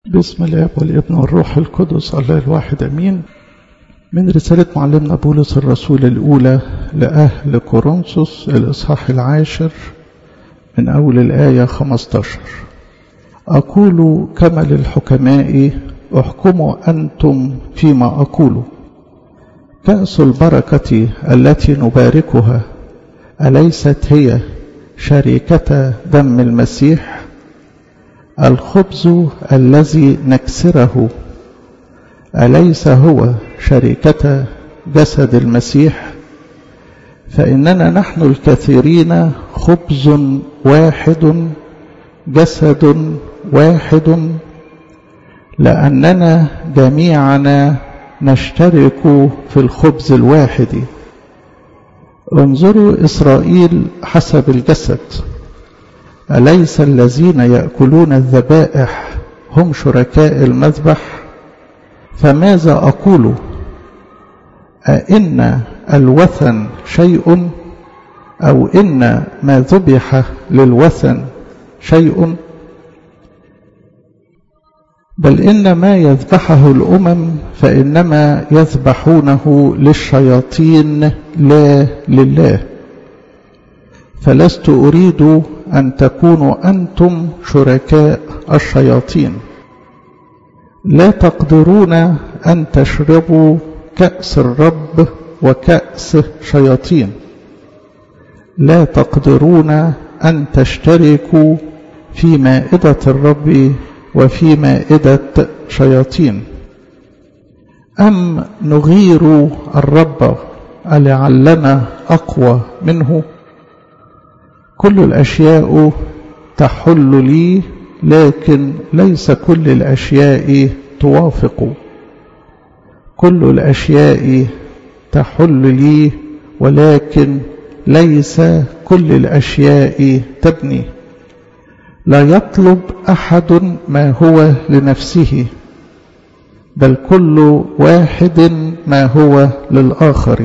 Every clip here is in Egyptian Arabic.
بسم الاب والابن والروح القدس الله الواحد امين من رسالة معلمنا بولس الرسول الأولى لأهل كورنثوس الإصحاح العاشر من أول الآية 15 أقول كما للحكماء احكموا أنتم فيما أقول كأس البركة التي نباركها أليست هي شركة دم المسيح الخبز الذي نكسره أليس هو شركة جسد المسيح فإننا نحن الكثيرين خبز واحد جسد واحد لأننا جميعنا نشترك في الخبز الواحد انظروا إسرائيل حسب الجسد أليس الذين يأكلون الذبائح هم شركاء المذبح فماذا أقول أئن الوثن شيء أو إن ما ذبح للوثن شيء بل إن ما يذبحه الأمم فإنما يذبحونه للشياطين لا لله فلست أريد أن تكونوا أنتم شركاء الشياطين لا تقدرون أن تشربوا كأس الرب وكأس شياطين لا تقدرون أن تشتركوا في مائدة الرب وفي مائدة شياطين أم نغير الرب لعلنا أقوى منه كل الأشياء تحل لي لكن ليس كل الأشياء توافق كل الأشياء تحل لي ولكن ليس كل الأشياء تبني لا يطلب أحد ما هو لنفسه بل كل واحد ما هو للآخر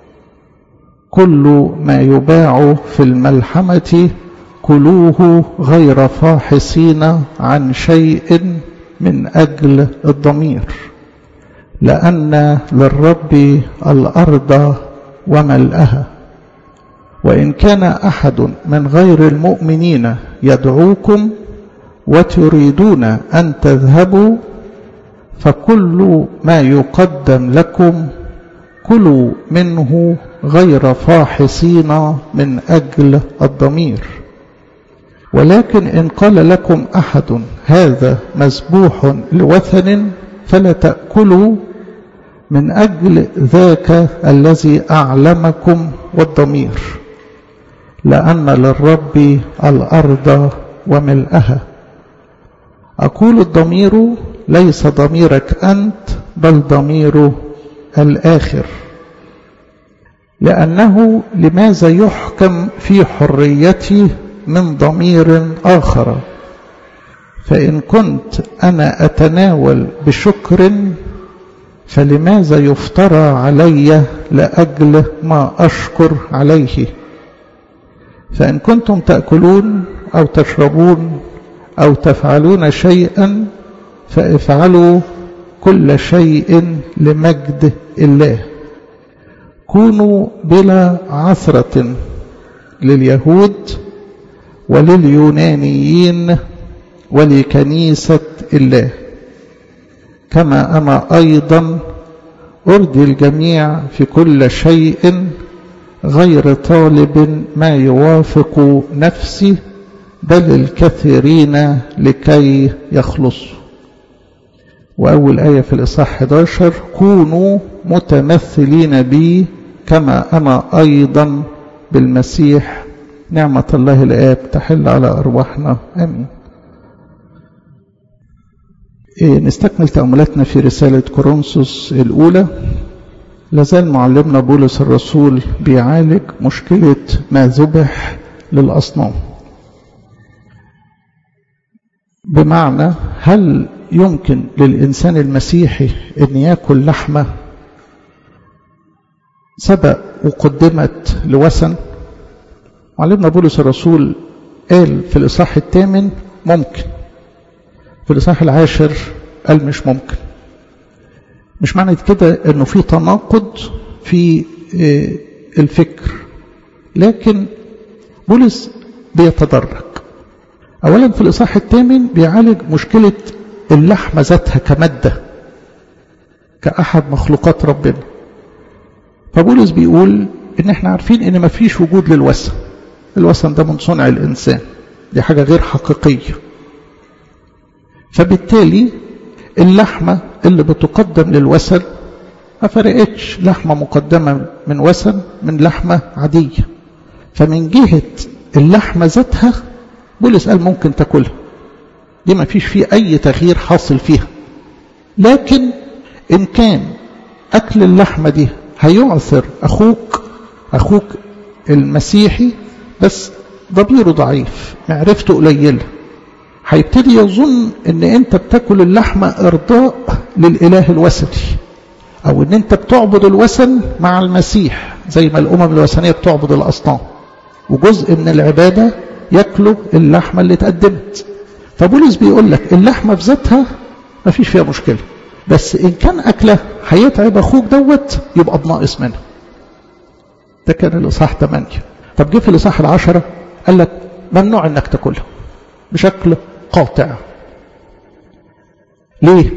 كل ما يباع في الملحمة كلوه غير فاحصين عن شيء من أجل الضمير لأن للرب الأرض وملأها وإن كان أحد من غير المؤمنين يدعوكم وتريدون أن تذهبوا فكل ما يقدم لكم كلوا منه غير فاحصين من أجل الضمير ولكن إن قال لكم أحد هذا مسبوح لوثن فلا تأكلوا من أجل ذاك الذي أعلمكم والضمير لأن للرب الأرض وملئها أقول الضمير ليس ضميرك أنت بل ضمير الآخر لأنه لماذا يحكم في حريتي من ضمير آخر فإن كنت أنا أتناول بشكر فلماذا يفترى علي لأجل ما أشكر عليه فإن كنتم تأكلون أو تشربون أو تفعلون شيئا فافعلوا كل شيء لمجد الله كونوا بلا عثرة لليهود ولليونانيين ولكنيسة الله كما أنا أيضا أرضي الجميع في كل شيء غير طالب ما يوافق نفسي بل الكثيرين لكي يخلصوا وأول آية في الإصحاح 11 كونوا متمثلين بي كما أنا أيضا بالمسيح نعمة الله الآب تحل على أرواحنا آمين إيه نستكمل تأملاتنا في رسالة كورنثوس الأولى لازال معلمنا بولس الرسول بيعالج مشكلة ما ذبح للأصنام بمعنى هل يمكن للإنسان المسيحي أن يأكل لحمة سبق وقدمت لوثن معلمنا بولس الرسول قال في الإصحاح الثامن ممكن في الإصحاح العاشر قال مش ممكن مش معنى كده انه في تناقض في الفكر لكن بولس بيتدرج اولا في الاصحاح الثامن بيعالج مشكله اللحمه ذاتها كماده كاحد مخلوقات ربنا فبولس بيقول ان احنا عارفين ان مفيش وجود للوثن الوثن ده من صنع الانسان دي حاجه غير حقيقيه فبالتالي اللحمه اللي بتقدم للوثن ما فرقتش لحمه مقدمه من وثن من لحمه عاديه فمن جهه اللحمه ذاتها بولس قال ممكن تاكلها دي ما فيش فيه اي تغيير حاصل فيها لكن ان كان اكل اللحمه دي هيعثر اخوك اخوك المسيحي بس ضميره ضعيف معرفته قليله هيبتدي يظن ان انت بتاكل اللحمه ارضاء للاله الوثني او ان انت بتعبد الوثن مع المسيح زي ما الامم الوثنيه بتعبد الاصنام وجزء من العباده ياكلوا اللحمه اللي اتقدمت فبولس بيقول لك اللحمه في ذاتها ما فيش فيها مشكله بس ان كان اكله هيتعب اخوك دوت يبقى بناقص منه ده كان الاصحاح 8 طب جه في الاصحاح العشرة قال لك ممنوع انك تاكلها بشكل قاطع ليه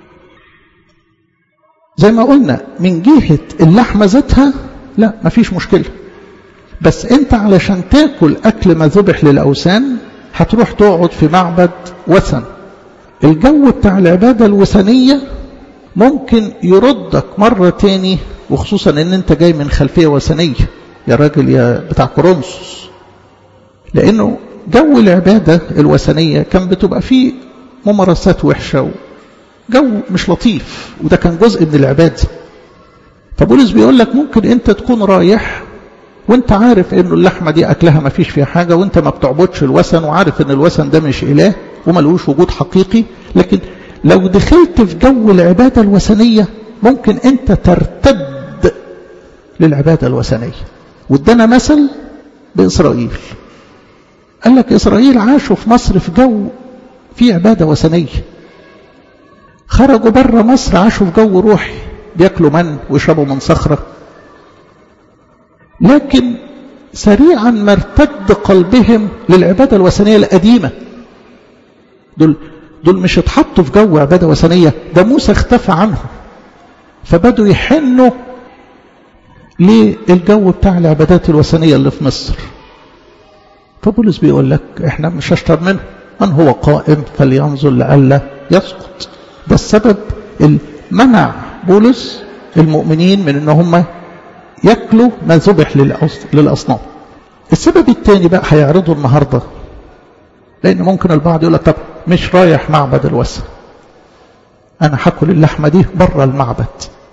زي ما قلنا من جهة اللحمة ذاتها لا مفيش مشكلة بس انت علشان تاكل اكل ما ذبح للاوثان هتروح تقعد في معبد وثن الجو بتاع العبادة الوثنية ممكن يردك مرة تاني وخصوصا ان انت جاي من خلفية وثنية يا راجل يا بتاع كورنثوس لانه جو العبادة الوثنية كان بتبقى فيه ممارسات وحشة جو مش لطيف وده كان جزء من العبادة فبولس بيقول لك ممكن انت تكون رايح وانت عارف انه اللحمة دي اكلها ما فيش فيها حاجة وانت ما بتعبدش الوثن وعارف ان الوثن ده مش اله وملوش وجود حقيقي لكن لو دخلت في جو العبادة الوثنية ممكن انت ترتد للعبادة الوثنية وادانا مثل بإسرائيل قال لك إسرائيل عاشوا في مصر في جو في عبادة وثنية خرجوا بره مصر عاشوا في جو روحي بياكلوا من ويشربوا من صخرة لكن سريعا ما ارتد قلبهم للعبادة الوثنية القديمة دول دول مش اتحطوا في جو عبادة وثنية ده موسى اختفى عنهم فبدوا يحنوا للجو بتاع العبادات الوثنية اللي في مصر فبولس بيقول لك احنا مش اشطر منه من هو قائم فلينظر لئلا يسقط ده السبب منع بولس المؤمنين من ان هم ياكلوا ما ذبح للاصنام السبب الثاني بقى هيعرضه النهارده لان ممكن البعض يقول لك طب مش رايح معبد الوثن انا هاكل اللحمه دي بره المعبد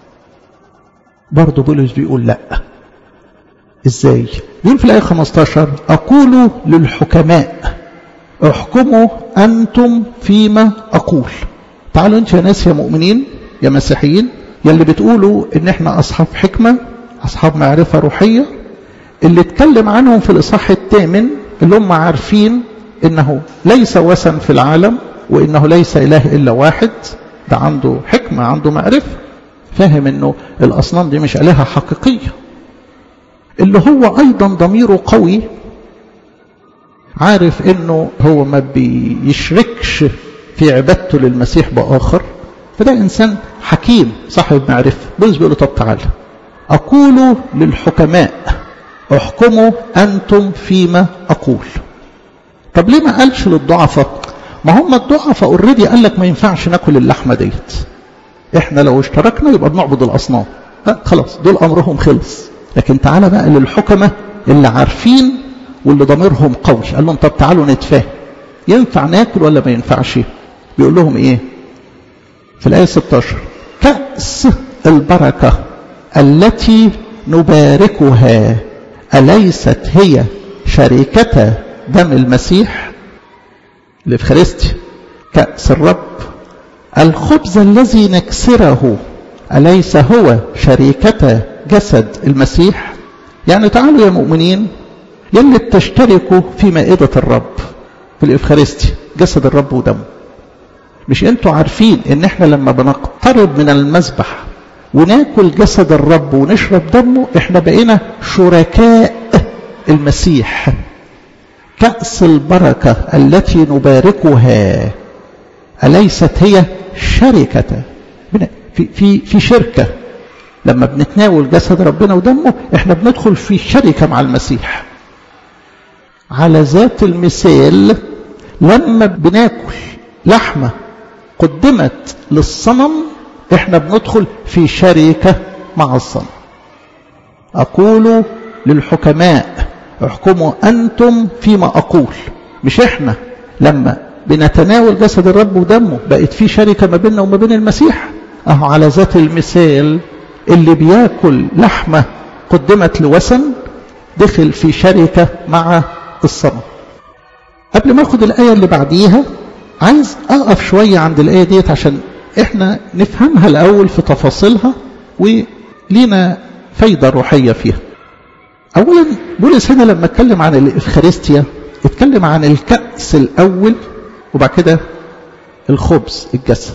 برضه بولس بيقول لا ازاي يقول في الايه 15 اقول للحكماء احكموا انتم فيما اقول تعالوا انتوا يا ناس يا مؤمنين يا مسيحيين يا اللي بتقولوا ان احنا اصحاب حكمه اصحاب معرفه روحيه اللي اتكلم عنهم في الاصحاح الثامن اللي هم عارفين انه ليس وثن في العالم وانه ليس اله الا واحد ده عنده حكمه عنده معرفه فاهم انه الاصنام دي مش الهه حقيقيه اللي هو ايضا ضميره قوي عارف انه هو ما بيشركش في عبادته للمسيح باخر فده انسان حكيم صاحب معرفه بولس بيقول له طب تعالى اقول للحكماء احكموا انتم فيما اقول طب ليه ما قالش للضعفاء ما هم الضعفاء اوريدي قال لك ما ينفعش ناكل اللحمه ديت احنا لو اشتركنا يبقى بنعبد الاصنام خلاص دول امرهم خلص لكن تعالى بقى للحكمة اللي عارفين واللي ضميرهم قوي قال لهم طب تعالوا نتفاهم ينفع ناكل ولا ما ينفعش بيقول لهم ايه في الآية 16 كأس البركة التي نباركها أليست هي شركة دم المسيح الإفخارستي كأس الرب الخبز الذي نكسره أليس هو شركة جسد المسيح يعني تعالوا يا مؤمنين يلي بتشتركوا في مائدة الرب في الإفخارستي جسد الرب ودمه مش انتوا عارفين ان احنا لما بنقترب من المذبح وناكل جسد الرب ونشرب دمه احنا بقينا شركاء المسيح كأس البركة التي نباركها أليست هي شركة في, في, في شركة لما بنتناول جسد ربنا ودمه احنا بندخل في شركة مع المسيح على ذات المثال لما بناكل لحمة قدمت للصنم احنا بندخل في شركة مع الصنم أقول للحكماء احكموا أنتم فيما أقول مش احنا لما بنتناول جسد الرب ودمه بقت في شركة ما بيننا وما بين المسيح أهو على ذات المثال اللي بياكل لحمة قدمت لوثن دخل في شركة مع الصنم قبل ما اخد الآية اللي بعديها عايز أقف شوية عند الآية ديت عشان احنا نفهمها الأول في تفاصيلها ولينا فايدة روحية فيها أولا بولس هنا لما اتكلم عن الإفخارستيا اتكلم عن الكأس الأول وبعد كده الخبز الجسد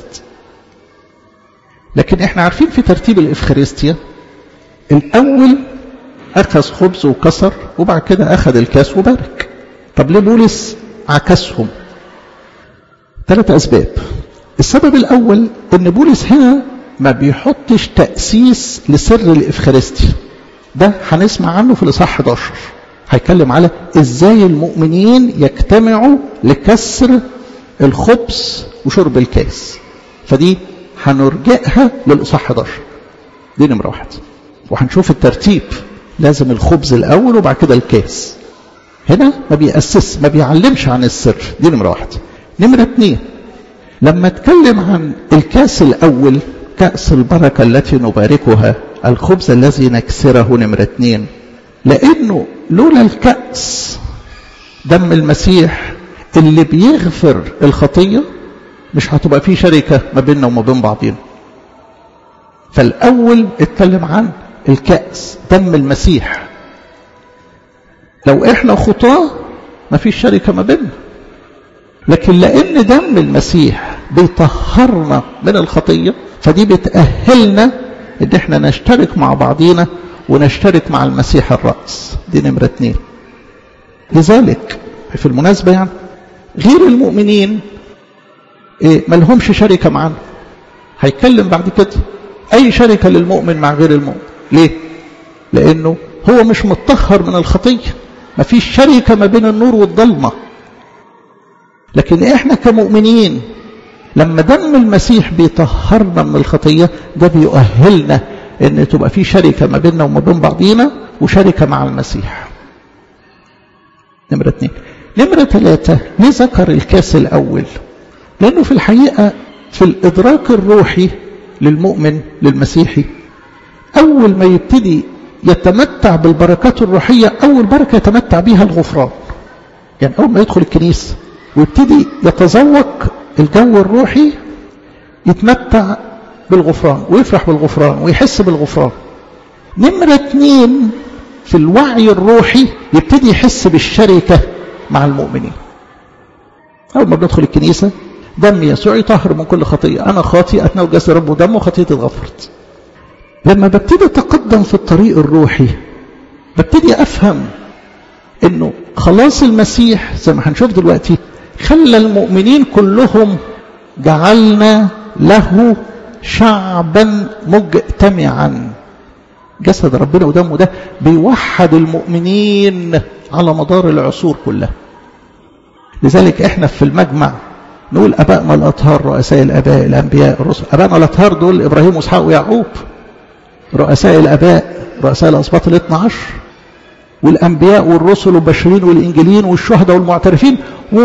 لكن احنا عارفين في ترتيب الإفخارستيا الأول أخذ خبز وكسر وبعد كده أخذ الكاس وبارك طب ليه بولس عكسهم ثلاث أسباب السبب الأول أن بولس هنا ما بيحطش تأسيس لسر الإفخارستيا ده هنسمع عنه في الإصحاح 11 هيتكلم على إزاي المؤمنين يجتمعوا لكسر الخبز وشرب الكاس فدي هنرجئها للإصحاح 11 دي نمرة واحد وهنشوف الترتيب لازم الخبز الأول وبعد كده الكاس هنا ما بيأسس ما بيعلمش عن السر دي نمرة واحد نمرة اتنين لما اتكلم عن الكاس الأول كأس البركة التي نباركها الخبز الذي نكسره نمرة اتنين لأنه لولا الكأس دم المسيح اللي بيغفر الخطية مش هتبقى فيه شركة ما بيننا وما بين بعضنا فالأول اتكلم عن الكأس دم المسيح لو احنا خطاه ما فيش شركة ما بيننا لكن لأن دم المسيح بيطهرنا من الخطية فدي بتأهلنا ان احنا نشترك مع بعضينا ونشترك مع المسيح الرأس دي نمرة اتنين لذلك في المناسبة يعني غير المؤمنين إيه ما لهمش شركة معنا هيتكلم بعد كده أي شركة للمؤمن مع غير المؤمن ليه؟ لأنه هو مش متطهر من الخطية ما فيش شركة ما بين النور والضلمة لكن احنا كمؤمنين لما دم المسيح بيطهرنا من الخطية ده بيؤهلنا ان تبقى في شركة ما بيننا وما بين بعضينا وشركة مع المسيح نمرة اثنين نمرة ثلاثة ليه ذكر الكاس الأول لأنه في الحقيقة في الإدراك الروحي للمؤمن للمسيحي أول ما يبتدي يتمتع بالبركات الروحية أول بركة يتمتع بها الغفران يعني أول ما يدخل الكنيسة ويبتدي يتذوق الجو الروحي يتمتع بالغفران ويفرح بالغفران ويحس بالغفران نمرة اتنين في الوعي الروحي يبتدي يحس بالشركة مع المؤمنين أول ما بندخل الكنيسة دم يسوع يطهر من كل خطية أنا خاطي أتناول جسد رب ودمه خطيتي اتغفرت لما ببتدي أتقدم في الطريق الروحي ببتدي أفهم أنه خلاص المسيح زي ما هنشوف دلوقتي خلى المؤمنين كلهم جعلنا له شعبا مجتمعا جسد ربنا ودمه ده بيوحد المؤمنين على مدار العصور كلها لذلك احنا في المجمع نقول ابائنا الاطهار رؤساء الاباء الانبياء الرسل ابائنا الاطهار دول ابراهيم واسحاق ويعقوب رؤساء الاباء رؤساء الاسباط الاثنى عشر والانبياء والرسل والبشرين والانجيليين والشهداء والمعترفين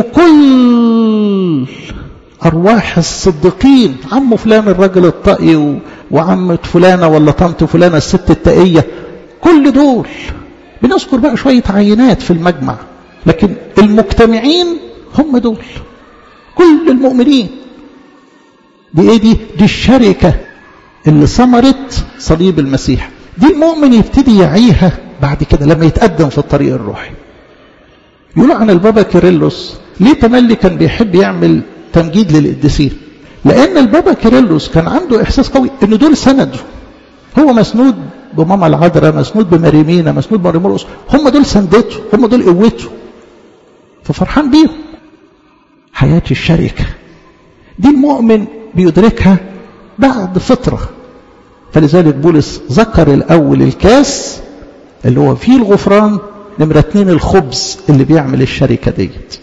وكل ارواح الصديقين عم فلان الرجل الطائي وعمة فلانة ولا طنط فلانة الست التقية كل دول بنذكر بقى شوية عينات في المجمع لكن المجتمعين هم دول كل المؤمنين دي ايه دي دي الشركة اللي ثمرت صليب المسيح دي المؤمن يبتدي يعيها بعد كده لما يتقدم في الطريق الروحي يقول عن البابا كيرلس ليه تملي كان بيحب يعمل تمجيد للقديسين لأن البابا كيرلس كان عنده إحساس قوي إن دول سنده هو مسنود بماما العذراء مسنود بمريمينا مسنود بمريمورقس هم دول سندته هم دول قوته ففرحان بيهم حياة الشركة دي المؤمن بيدركها بعد فترة فلذلك بولس ذكر الأول الكاس اللي هو فيه الغفران نمرة اتنين الخبز اللي بيعمل الشركة ديت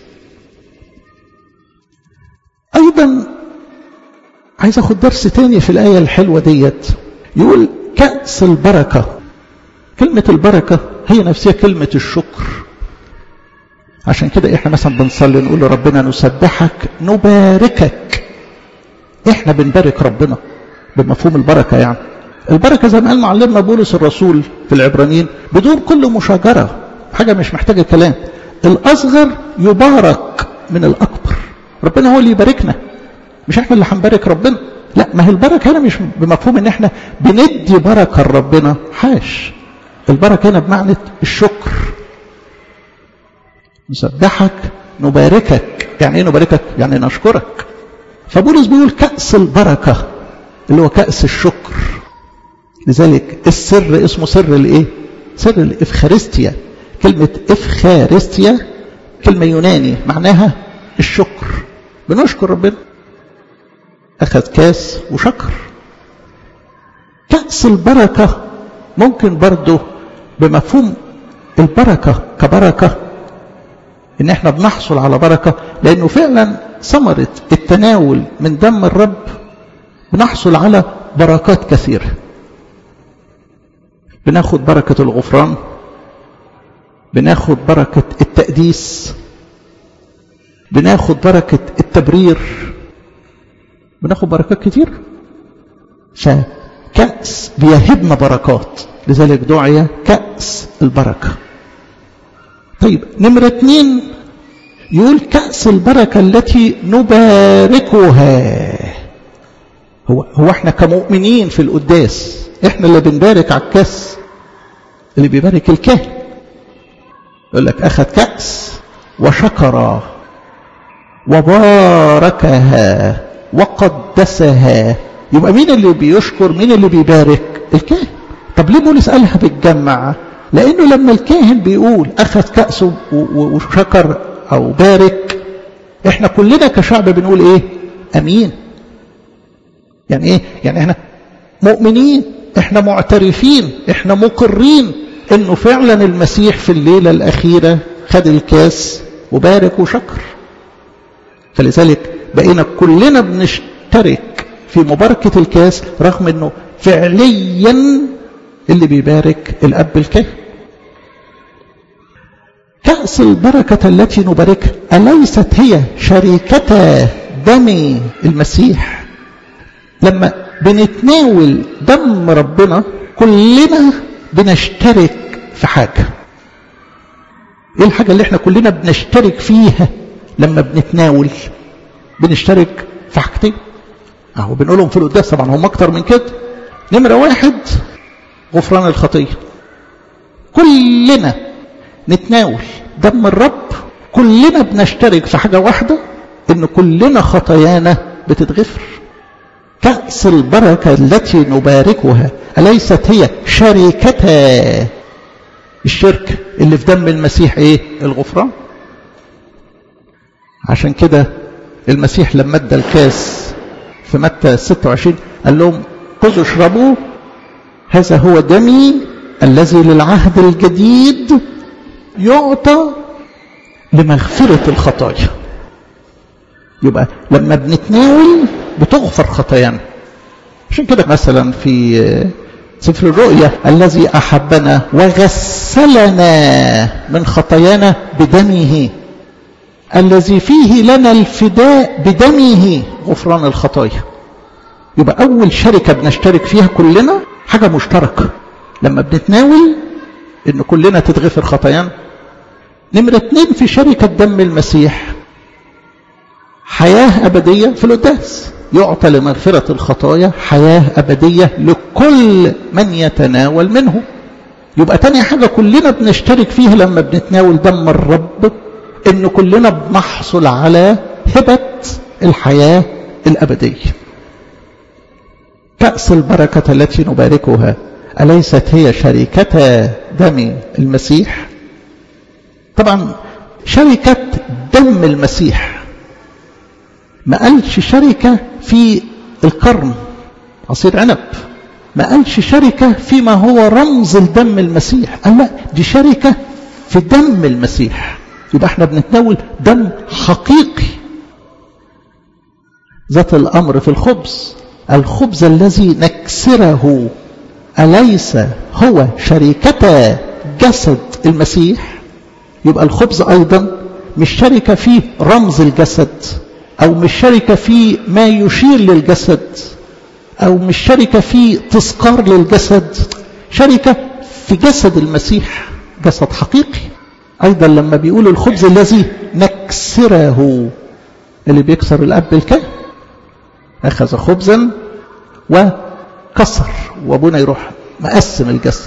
أيضا عايز أخد درس تاني في الآية الحلوة ديت يقول كأس البركة كلمة البركة هي نفسها كلمة الشكر عشان كده احنا مثلا بنصلي نقول لربنا نسبحك نباركك احنا بنبارك ربنا بمفهوم البركة يعني البركة زي ما قال معلمنا بولس الرسول في العبرانيين بدون كل مشاجرة حاجة مش محتاجة كلام الأصغر يبارك من الأكبر ربنا هو اللي يباركنا مش احنا اللي هنبارك ربنا لا ما هي البركة هنا مش بمفهوم ان احنا بندي بركة لربنا حاش البركة هنا بمعنى الشكر نسبحك نباركك يعني ايه نباركك يعني نشكرك فبولس بيقول كأس البركة اللي هو كأس الشكر لذلك السر اسمه سر الايه سر الافخارستيا كلمة افخارستيا كلمة يوناني معناها الشكر بنشكر ربنا أخذ كاس وشكر كأس البركة ممكن برضه بمفهوم البركة كبركة ان احنا بنحصل على بركة لانه فعلا ثمرة التناول من دم الرب بنحصل على بركات كثيرة بناخد بركة الغفران بناخد بركة التقديس بناخد بركة التبرير بناخد بركات كتير فكأس بيهبنا بركات لذلك دعي كأس البركة طيب نمرة اتنين يقول كأس البركة التي نباركها هو هو احنا كمؤمنين في القداس احنا اللي بنبارك على الكاس اللي بيبارك الكاهن يقول لك اخذ كأس وشكر وباركها وقدسها يبقى مين اللي بيشكر مين اللي بيبارك الكاهن طب ليه بولس قالها بالجمع لانه لما الكاهن بيقول اخذ كأسه وشكر او بارك احنا كلنا كشعب بنقول ايه امين يعني ايه يعني احنا مؤمنين احنا معترفين احنا مقرين انه فعلا المسيح في الليله الاخيره خد الكاس وبارك وشكر فلذلك بقينا كلنا بنشترك في مباركه الكاس رغم انه فعليا اللي بيبارك الاب الكاهن كأس البركة التي نباركها أليست هي شركة دم المسيح لما بنتناول دم ربنا كلنا بنشترك في حاجة ايه الحاجة اللي احنا كلنا بنشترك فيها لما بنتناول بنشترك في حاجتين اهو بنقولهم في القداس طبعا هم اكتر من كده نمرة واحد غفران الخطية كلنا نتناول دم الرب كلنا بنشترك في حاجة واحدة ان كلنا خطايانا بتتغفر كأس البركة التي نباركها أليست هي شركة الشرك اللي في دم المسيح ايه الغفران عشان كده المسيح لما ادى الكاس في متى 26 قال لهم خذوا اشربوا هذا هو دمي الذي للعهد الجديد يعطى لمغفرة الخطايا يبقى لما بنتناول بتغفر خطايانا عشان كده مثلا في سفر الرؤيا الذي أحبنا وغسلنا من خطايانا بدمه الذي فيه لنا الفداء بدمه غفران الخطايا يبقى أول شركة بنشترك فيها كلنا حاجة مشتركة لما بنتناول إن كلنا تتغفر خطايانا نمرة اتنين في شركة دم المسيح حياة أبدية في القداس يعطى لمغفرة الخطايا حياة أبدية لكل من يتناول منه يبقى تاني حاجة كلنا بنشترك فيها لما بنتناول دم الرب إن كلنا بنحصل على هبة الحياة الأبدية كأس البركة التي نباركها أليست هي شركة دم المسيح طبعا شركة دم المسيح ما قالش شركة في القرن عصير عنب ما قالش شركة فيما هو رمز الدم المسيح قال لا دي شركة في دم المسيح يبقى احنا بنتناول دم حقيقي ذات الأمر في الخبز الخبز الذي نكسره أليس هو شركة جسد المسيح يبقى الخبز أيضا مش شركة في رمز الجسد أو مش شركة في ما يشير للجسد أو مش شركة في تذكار للجسد شركة في جسد المسيح جسد حقيقي أيضا لما بيقول الخبز الذي نكسره اللي بيكسر الأب الكاهن أخذ خبزا وكسر وابونا يروح مقسم الجسد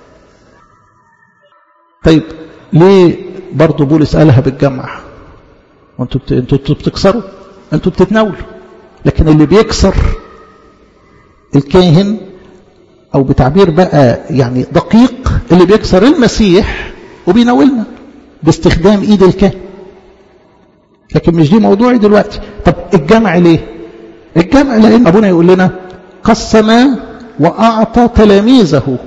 طيب ليه برضه بولس قالها بالجمع وانتوا بت... انتوا بتكسروا انتوا بتتناولوا لكن اللي بيكسر الكاهن او بتعبير بقى يعني دقيق اللي بيكسر المسيح وبيناولنا باستخدام ايد الكاهن لكن مش دي موضوعي دلوقتي طب الجمع ليه الجمع لان ابونا يقول لنا قسم واعطى تلاميذه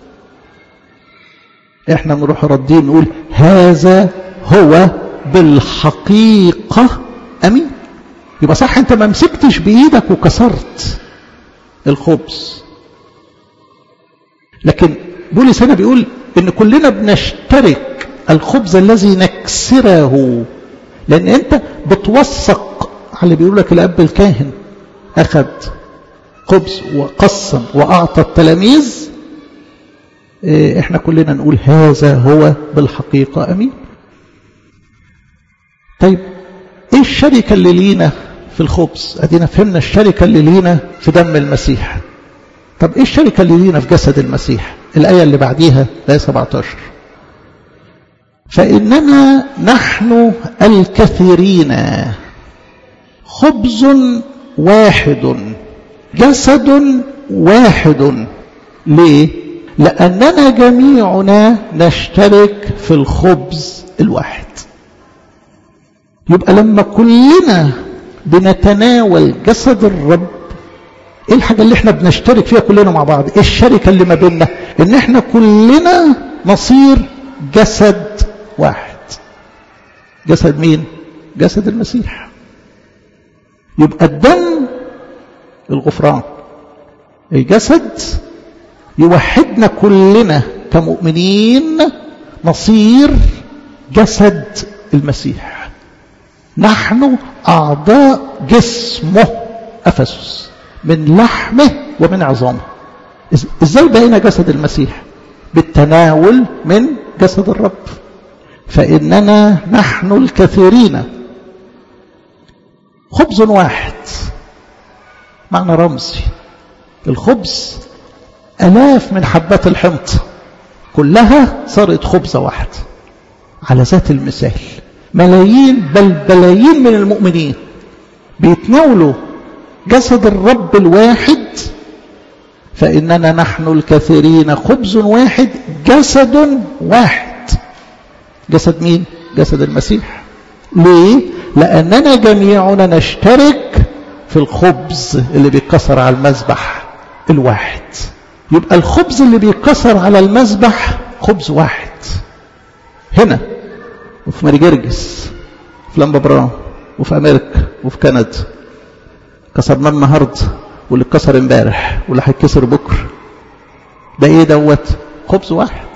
احنا بنروح ردين نقول هذا هو بالحقيقة امين يبقى صح انت ما مسكتش بايدك وكسرت الخبز لكن بولس هنا بيقول ان كلنا بنشترك الخبز الذي نكسره لان انت بتوثق على اللي بيقول لك الاب الكاهن اخذ خبز وقسم واعطى التلاميذ احنا كلنا نقول هذا هو بالحقيقة امين طيب ايه الشركة اللي لينا في الخبز ادينا فهمنا الشركة اللي لينا في دم المسيح طب ايه الشركة اللي لينا في جسد المسيح الآية اللي بعديها الآية 17 فإننا نحن الكثيرين خبز واحد جسد واحد ليه لأننا جميعنا نشترك في الخبز الواحد يبقى لما كلنا بنتناول جسد الرب ايه الحاجة اللي احنا بنشترك فيها كلنا مع بعض ايه الشركة اللي ما بيننا ان احنا كلنا نصير جسد واحد جسد مين جسد المسيح يبقى الدم الغفران الجسد يوحدنا كلنا كمؤمنين نصير جسد المسيح نحن أعضاء جسمه أفسس من لحمه ومن عظامه ازاي بقينا جسد المسيح بالتناول من جسد الرب فإننا نحن الكثيرين خبز واحد معنى رمزي الخبز ألاف من حبات الحنط كلها صارت خبزة واحدة على ذات المثال ملايين بل بلايين من المؤمنين بيتناولوا جسد الرب الواحد فإننا نحن الكثيرين خبز واحد جسد واحد جسد مين؟ جسد المسيح ليه؟ لأننا جميعنا نشترك في الخبز اللي بيتكسر على المذبح الواحد يبقى الخبز اللي بيتكسر على المذبح خبز واحد هنا وفي ماريجرجس في لمبا وفي أمريكا وفي كندا كسرناه النهارده واللي اتكسر امبارح واللي هيتكسر بكره ده ايه دوت خبز واحد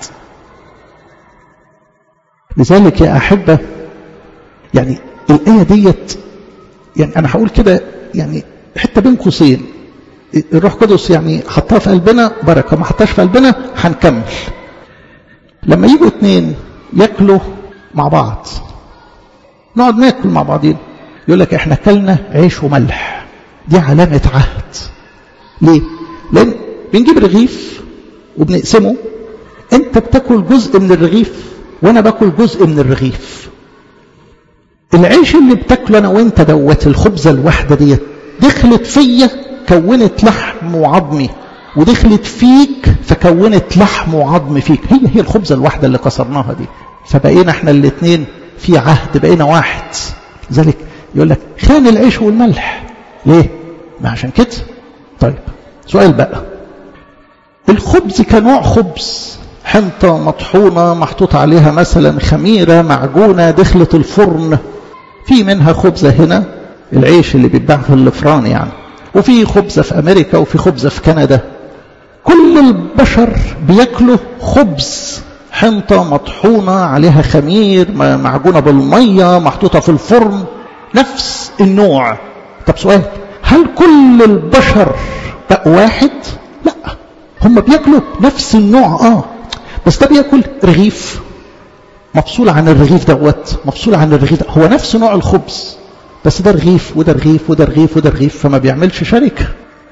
لذلك يا احبه يعني الايه ديت يعني انا هقول كده يعني حته بين قوسين الروح القدس يعني حطها في قلبنا بركه ما حطهاش في قلبنا هنكمل لما يجوا اتنين ياكلوا مع بعض نقعد ناكل مع بعضين يقول لك احنا اكلنا عيش وملح دي علامة عهد ليه؟ لأن بنجيب رغيف وبنقسمه أنت بتاكل جزء من الرغيف وأنا باكل جزء من الرغيف العيش اللي بتاكله أنا وأنت دوت الخبزة الواحدة ديت دخلت فيا كونت لحم وعظمي ودخلت فيك فكونت لحم وعظم فيك هي هي الخبزة الواحدة اللي كسرناها دي فبقينا احنا الاثنين في عهد بقينا واحد لذلك يقول لك خان العيش والملح ليه ما عشان كده طيب سؤال بقى الخبز كنوع خبز حنطة مطحونة محطوط عليها مثلا خميرة معجونة دخلت الفرن في منها خبزة هنا العيش اللي بيتباع في الفران يعني وفي خبزة في أمريكا وفي خبزة في كندا كل البشر بياكلوا خبز حنطة مطحونة عليها خمير معجونة بالمية محطوطة في الفرن نفس النوع طب سؤال هل كل البشر بقى واحد لا هم بياكلوا نفس النوع اه بس ده بياكل رغيف مفصول عن الرغيف دوت مفصول عن الرغيف ده. هو نفس نوع الخبز بس ده رغيف وده رغيف وده رغيف وده رغيف فما بيعملش شركه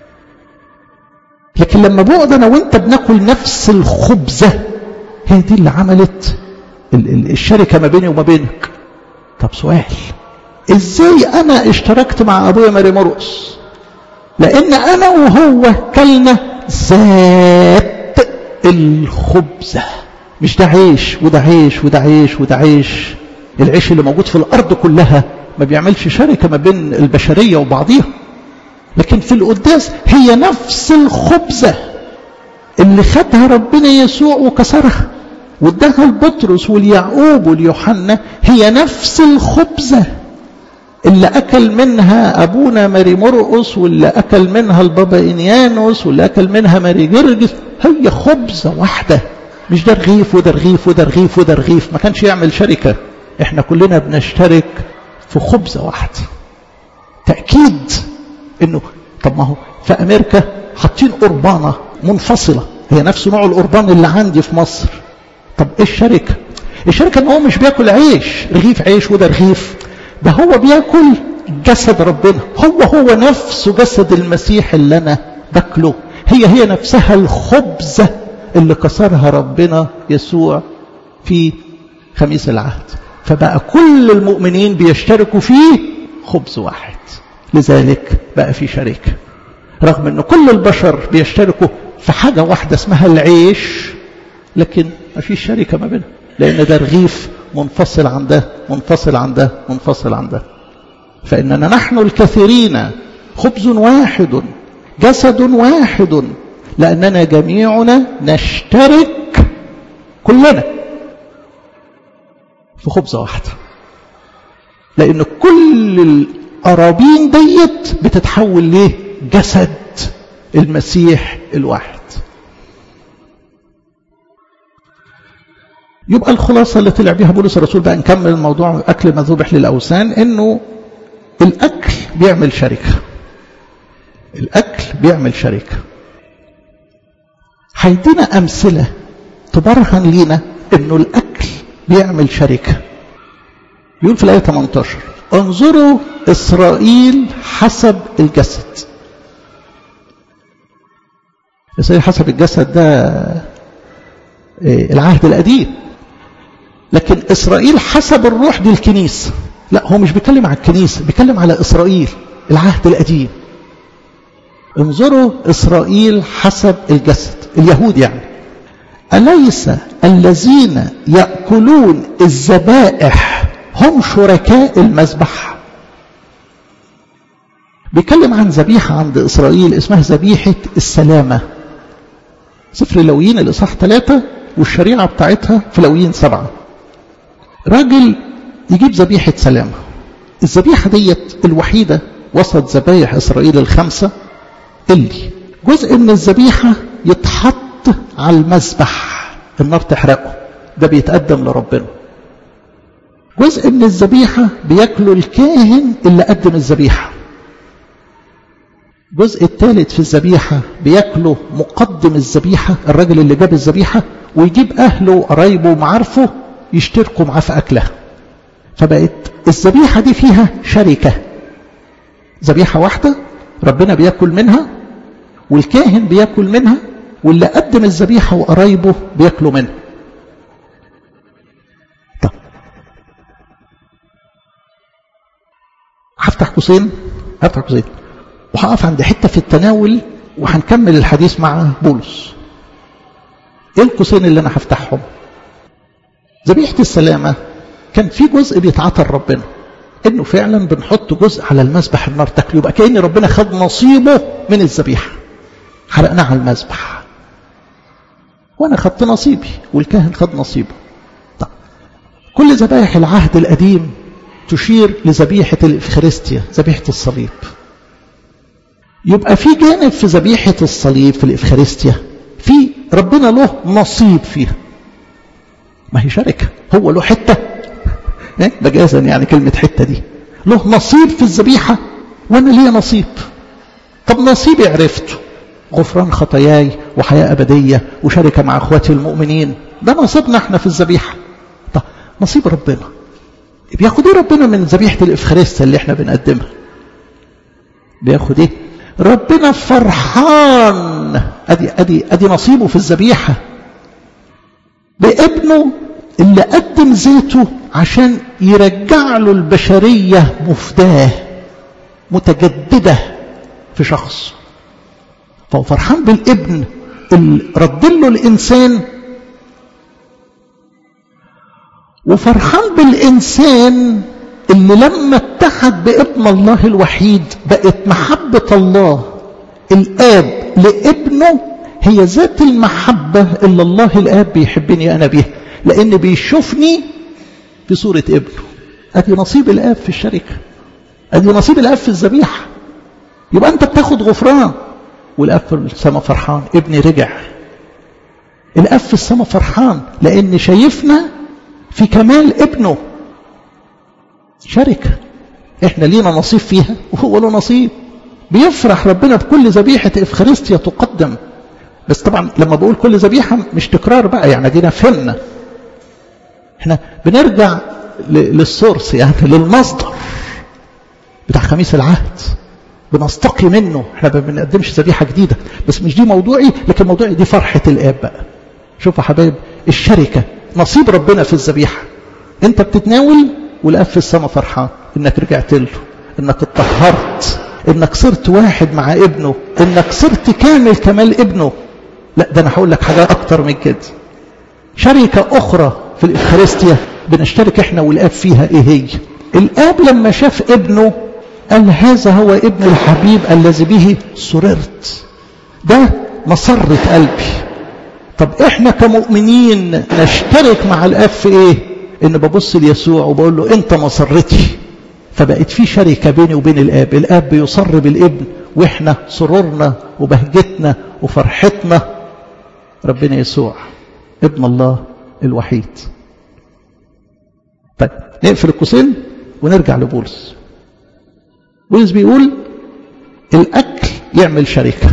لكن لما بقعد انا وانت بناكل نفس الخبزه هي دي اللي عملت الشركه ما بيني وما بينك طب سؤال ازاي انا اشتركت مع ابويا ماري مرقس لان انا وهو كلنا ذات الخبزه مش ده عيش وده عيش وده عيش وده عيش العيش اللي موجود في الارض كلها ما بيعملش شركه ما بين البشريه وبعضيها لكن في القداس هي نفس الخبزه اللي خدها ربنا يسوع وكسرها واداها لبطرس واليعقوب واليوحنا هي نفس الخبزه اللي أكل منها أبونا ماري مرقس واللي أكل منها البابا إنيانوس واللي أكل منها ماري جرجس هي خبزة واحدة مش ده رغيف وده رغيف وده رغيف وده رغيف ما كانش يعمل شركة احنا كلنا بنشترك في خبزة واحدة تأكيد انه طب ما هو في أمريكا حاطين قربانة منفصلة هي نفس نوع القربان اللي عندي في مصر طب ايه الشركة الشركة ان هو مش بياكل عيش رغيف عيش وده رغيف ده هو بياكل جسد ربنا هو هو نفسه جسد المسيح اللي انا باكله هي هي نفسها الخبزه اللي كسرها ربنا يسوع في خميس العهد فبقى كل المؤمنين بيشتركوا فيه خبز واحد لذلك بقى في شركه رغم ان كل البشر بيشتركوا في حاجه واحده اسمها العيش لكن ما فيش شركه ما بينهم لان ده رغيف منفصل عن ده منفصل عن ده منفصل عن ده فإننا نحن الكثيرين خبز واحد جسد واحد لأننا جميعنا نشترك كلنا في خبزة واحدة لأن كل القرابين ديت بتتحول ليه جسد المسيح الواحد يبقى الخلاصة اللي طلع بيها بولس الرسول بقى نكمل الموضوع أكل ما ذبح للأوثان إنه الأكل بيعمل شركة الأكل بيعمل شركة هيدينا أمثلة تبرهن لينا إنه الأكل بيعمل شركة يقول في الآية 18 انظروا إسرائيل حسب الجسد إسرائيل حسب الجسد ده العهد القديم لكن إسرائيل حسب الروح دي الكنيسة لا هو مش بيتكلم على الكنيسة بيتكلم على إسرائيل العهد القديم انظروا إسرائيل حسب الجسد اليهود يعني أليس الذين يأكلون الذبائح هم شركاء المذبح بيتكلم عن ذبيحة عند إسرائيل اسمها ذبيحة السلامة سفر لويين الإصحاح ثلاثة والشريعة بتاعتها في لويين سبعة راجل يجيب ذبيحة سلامة الذبيحة ديت الوحيدة وسط ذبايح إسرائيل الخمسة اللي جزء من الذبيحة يتحط على المذبح النار تحرقه ده بيتقدم لربنا جزء من الذبيحة بياكله الكاهن اللي قدم الذبيحة الجزء الثالث في الذبيحة بياكله مقدم الذبيحة الراجل اللي جاب الذبيحة ويجيب أهله وقرايبه ومعارفه يشتركوا معاه في أكلها فبقت الذبيحة دي فيها شركة ذبيحة واحدة ربنا بياكل منها والكاهن بياكل منها واللي قدم الذبيحة وقرايبه بياكلوا منها طب هفتح قوسين هفتح قوسين وهقف عند حتة في التناول وهنكمل الحديث مع بولس ايه القوسين اللي انا هفتحهم ذبيحة السلامة كان في جزء بيتعطى ربنا انه فعلا بنحط جزء على المذبح النار تاكله يبقى كأن ربنا خد نصيبه من الذبيحة حرقناه على المذبح وانا خدت نصيبي والكاهن خد نصيبه طب كل ذبائح العهد القديم تشير لذبيحة الإفخارستيا ذبيحة الصليب يبقى في جانب في ذبيحة الصليب في الإفخارستيا في ربنا له نصيب فيها ما هي شركة هو له حتة مجازا يعني كلمة حتة دي له نصيب في الذبيحة وأنا ليا نصيب طب نصيبي عرفته غفران خطاياي وحياة أبدية وشركة مع أخواتي المؤمنين ده نصيبنا احنا في الذبيحة طب نصيب ربنا بياخد ايه ربنا من ذبيحة الإفخارستة اللي احنا بنقدمها بياخد ايه ربنا فرحان ادي ادي ادي نصيبه في الذبيحه بابنه اللي قدم ذاته عشان يرجع له البشريه مفداه متجدده في شخص فهو فرحان بالابن اللي رد له الانسان وفرحان بالانسان اللي لما اتحد بابن الله الوحيد بقت محبة الله الآب لابنه هي ذات المحبة اللي الله الآب بيحبني أنا بيها لأن بيشوفني في صورة ابنه أدي نصيب الآب في الشركة أدي نصيب الآب في الذبيحة يبقى أنت بتاخد غفران والآب في السماء فرحان ابني رجع الآب في السماء فرحان لأن شايفنا في كمال ابنه شركة احنا لينا نصيب فيها وهو له نصيب بيفرح ربنا بكل ذبيحة إفخارستيا تقدم بس طبعا لما بقول كل ذبيحة مش تكرار بقى يعني دينا فهمنا احنا بنرجع للسورس يعني للمصدر بتاع خميس العهد بنستقي منه احنا ما بنقدمش ذبيحة جديدة بس مش دي موضوعي لكن موضوعي دي فرحة الآب بقى شوفوا حبايب الشركة نصيب ربنا في الذبيحة انت بتتناول والاب في السماء فرحان انك رجعت له انك اتطهرت انك صرت واحد مع ابنه انك صرت كامل كمال ابنه لا ده انا هقول لك حاجه اكتر من كده شركه اخرى في الافخارستيا بنشترك احنا والاب فيها ايه هي الاب لما شاف ابنه قال هذا هو ابن الحبيب الذي به سررت ده مسرة قلبي طب احنا كمؤمنين نشترك مع الاب في ايه ان ببص ليسوع وبقول له انت مسرتي فبقت في شركة بيني وبين الاب الاب بيصر بالابن واحنا سرورنا وبهجتنا وفرحتنا ربنا يسوع ابن الله الوحيد طيب نقفل القوسين ونرجع لبولس بولس بيقول الاكل يعمل شركة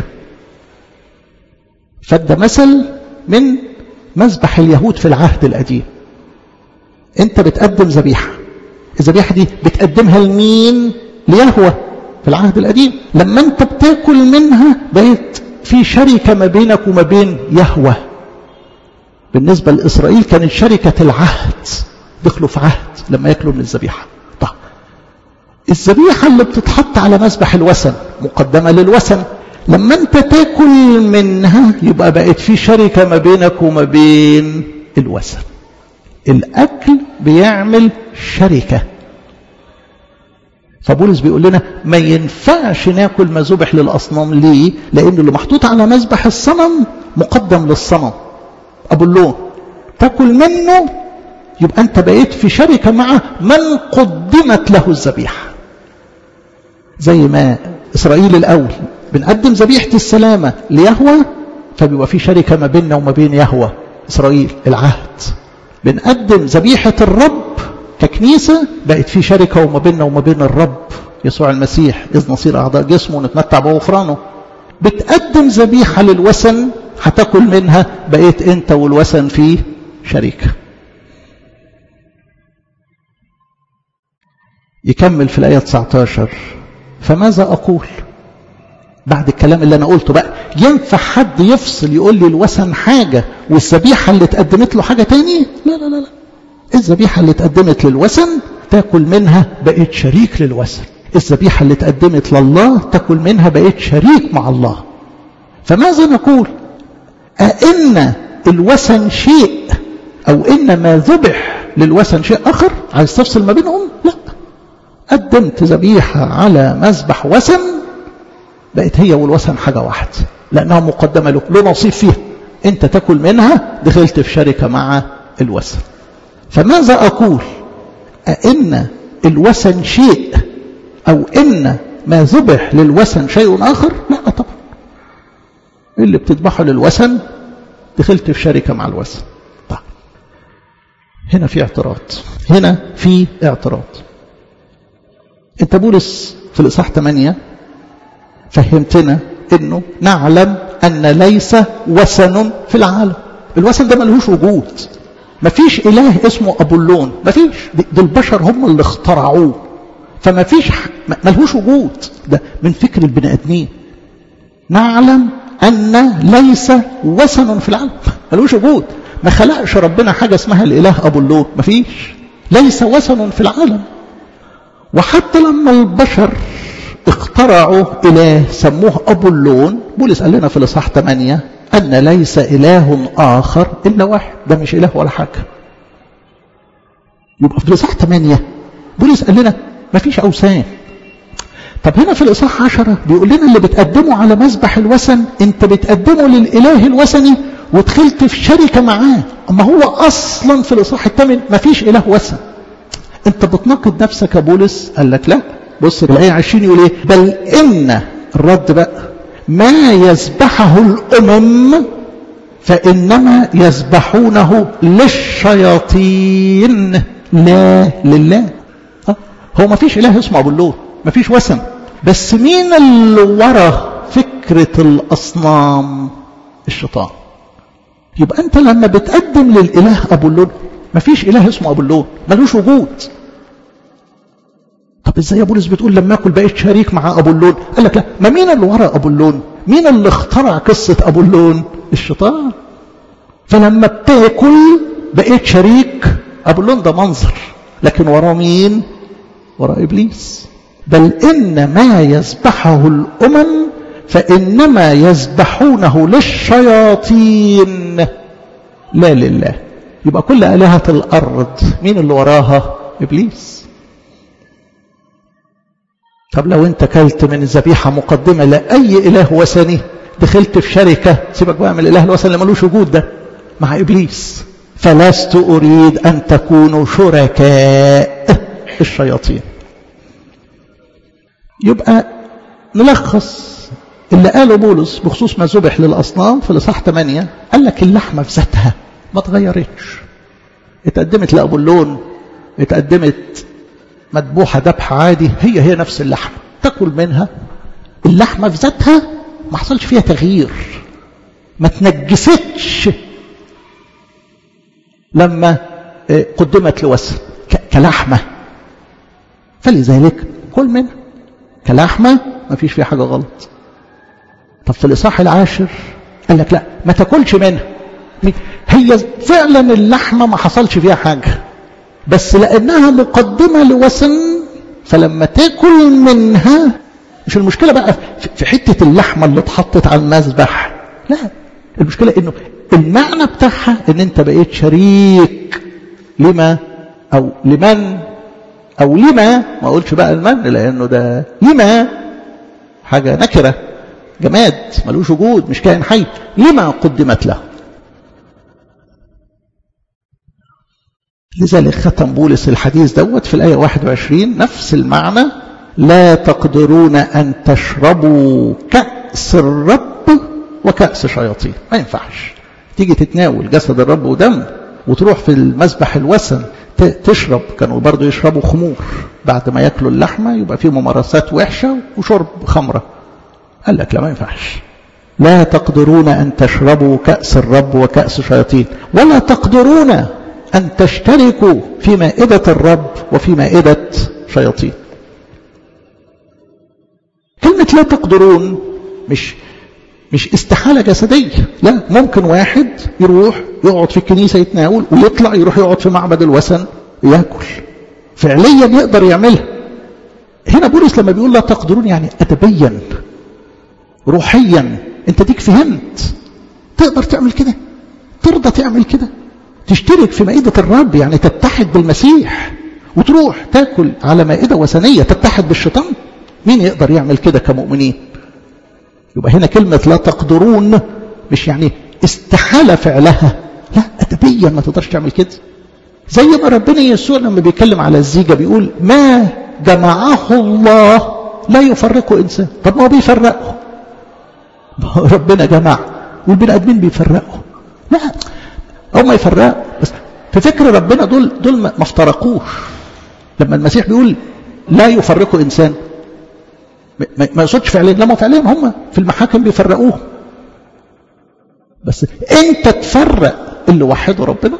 فده مثل من مذبح اليهود في العهد القديم انت بتقدم ذبيحه الذبيحه دي بتقدمها لمين ليهوى في العهد القديم لما انت بتاكل منها بقيت في شركه ما بينك وما بين يهوى بالنسبه لاسرائيل كانت شركه العهد دخلوا في عهد لما ياكلوا من الذبيحه طيب الذبيحه اللي بتتحط على مذبح الوثن مقدمه للوثن لما انت تاكل منها يبقى بقت في شركه ما بينك وما بين الوثن الأكل بيعمل شركة فبولس بيقول لنا ما ينفعش ناكل ما ذبح للأصنام ليه لأن اللي محطوط على مذبح الصنم مقدم للصنم أبو اللون تاكل منه يبقى أنت بقيت في شركة مع من قدمت له الذبيحة زي ما إسرائيل الأول بنقدم ذبيحة السلامة ليهوى فبيبقى في شركة ما بيننا وما بين يهوى إسرائيل العهد بنقدم ذبيحة الرب ككنيسة بقت في شركة وما بيننا وما بين الرب يسوع المسيح إذ نصير أعضاء جسمه ونتمتع بغفرانه بتقدم ذبيحة للوثن هتاكل منها بقيت أنت والوثن في شريكة يكمل في الآية 19 فماذا أقول بعد الكلام اللي أنا قلته بقى ينفع حد يفصل يقول لي الوثن حاجة والذبيحة اللي اتقدمت له حاجة تاني لا لا لا لا الذبيحة اللي اتقدمت للوثن تاكل منها بقيت شريك للوثن الذبيحة اللي اتقدمت لله تاكل منها بقيت شريك مع الله فماذا نقول أئن الوثن شيء أو إن ما ذبح للوثن شيء آخر عايز تفصل ما بينهم لا قدمت ذبيحة على مذبح وثن بقت هي والوثن حاجة واحدة لأنها مقدمة له له نصيب فيها أنت تاكل منها دخلت في شركة مع الوثن فماذا أقول أئن الوثن شيء أو إن ما ذبح للوثن شيء آخر لا طبعا اللي بتذبحه للوثن دخلت في شركة مع الوثن طيب هنا في اعتراض هنا في اعتراض انت بولس في الإصحاح 8 فهمتنا انه نعلم ان ليس وثن في العالم الوثن ده ملهوش وجود مفيش اله اسمه ابولون مفيش دي البشر هم اللي اخترعوه فمفيش ملهوش وجود ده من فكر البني ادمين نعلم ان ليس وثن في العالم ملهوش وجود ما خلقش ربنا حاجه اسمها الاله ابولون مفيش ليس وثن في العالم وحتى لما البشر اخترعوا إله سموه أبولون بولس قال لنا في الإصحاح 8 أن ليس إله آخر إلا واحد ده مش إله ولا حاجة يبقى في الإصحاح 8 بولس قال لنا ما فيش أوثان طب هنا في الإصحاح 10 بيقول لنا اللي بتقدمه على مذبح الوثن أنت بتقدمه للإله الوثني ودخلت في شركة معاه أما هو أصلا في الإصحاح الثامن ما فيش إله وثن أنت بتناقض نفسك يا بولس قال لك لا بص الآية 20 يقول إيه بل إن الرد بقى ما يذبحه الأمم فإنما يذبحونه للشياطين لا لله هو ما فيش إله اسمه أبولون ما فيش وثن بس مين اللي ورا فكرة الأصنام الشيطان يبقى أنت لما بتقدم للإله أبولون ما فيش إله اسمه أبولون ملوش وجود طب ازاي يا بولس بتقول لما اكل بقيت شريك مع ابولون قال لك لا ما مين اللي ورا ابولون مين اللي اخترع قصه ابولون الشيطان فلما بتاكل بقيت شريك ابولون ده منظر لكن وراه مين ورا ابليس بل ان ما يذبحه الامم فانما يذبحونه للشياطين لا لله يبقى كل الهه الارض مين اللي وراها ابليس طب لو انت كلت من الذبيحة مقدمة لأي إله وثني دخلت في شركة سيبك بقى من الإله الوثني اللي ملوش وجود ده مع إبليس فلست أريد أن تكونوا شركاء الشياطين يبقى نلخص اللي قاله بولس بخصوص ما ذبح للأصنام في الإصحاح 8 قال لك اللحمة في ذاتها ما اتغيرتش اتقدمت لأبولون اتقدمت مذبوحة ذبح عادي هي هي نفس اللحمة تاكل منها اللحمة في ذاتها ما حصلش فيها تغيير ما تنجستش لما قدمت لوثن كلحمة فلذلك كل منها كلحمة ما فيش فيها حاجة غلط طب في الإصحاح العاشر قال لك لا ما تاكلش منها هي فعلا اللحمة ما حصلش فيها حاجة بس لأنها مقدمة لوثن فلما تاكل منها مش المشكلة بقى في حتة اللحمة اللي اتحطت على المذبح لا المشكلة انه المعنى بتاعها ان انت بقيت شريك لما او لمن او لما ما اقولش بقى المن لانه ده لما حاجة نكرة جماد ملوش وجود مش كائن حي لما قدمت له لذلك ختم بولس الحديث دوت في الآية 21 نفس المعنى لا تقدرون أن تشربوا كأس الرب وكأس شياطين ما ينفعش تيجي تتناول جسد الرب ودم وتروح في المذبح الوثن تشرب كانوا برضو يشربوا خمور بعد ما ياكلوا اللحمة يبقى فيه ممارسات وحشة وشرب خمرة قال لك لا ما ينفعش لا تقدرون أن تشربوا كأس الرب وكأس شياطين ولا تقدرون أن تشتركوا في مائدة الرب وفي مائدة شياطين كلمة لا تقدرون مش مش استحالة جسدية لا ممكن واحد يروح يقعد في الكنيسة يتناول ويطلع يروح يقعد في معبد الوثن ياكل فعليا يقدر يعملها هنا بولس لما بيقول لا تقدرون يعني أدبيا روحيا انت ديك فهمت تقدر تعمل كده ترضى تعمل كده تشترك في مائدة الرب يعني تتحد بالمسيح وتروح تاكل على مائدة وثنية تتحد بالشيطان مين يقدر يعمل كده كمؤمنين يبقى هنا كلمة لا تقدرون مش يعني استحالة فعلها لا أدبيا ما تقدرش تعمل كده زي ما ربنا يسوع لما بيتكلم على الزيجة بيقول ما جمعه الله لا يفرقه إنسان طب ما هو بيفرقه ربنا جمع والبني ادمين بيفرقوا لا هم يفرقوا بس في فكر ربنا دول دول ما افترقوش لما المسيح بيقول لا يفرقوا انسان ما يقصدش فعليا لما فعليا هم في المحاكم بيفرقوه بس انت تفرق اللي وحده ربنا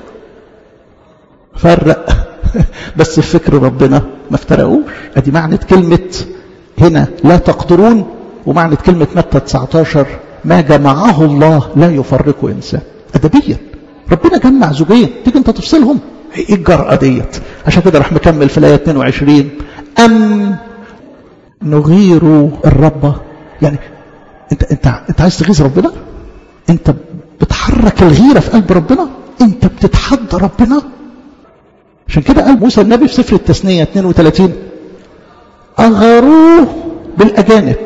فرق بس في فكر ربنا ما افترقوش ادي معنى كلمه هنا لا تقدرون ومعنى كلمة متى 19 ما جمعه الله لا يفرقه إنسان أدبيا ربنا جمع زوجين تيجي أنت تفصلهم إيه الجرأة ديت عشان كده راح مكمل في الآية 22 أم نغير الرب يعني أنت أنت أنت عايز تغيظ ربنا؟ أنت بتحرك الغيرة في قلب ربنا؟ أنت بتتحدى ربنا؟ عشان كده قال موسى النبي في سفر التثنية 32 أغروه بالأجانب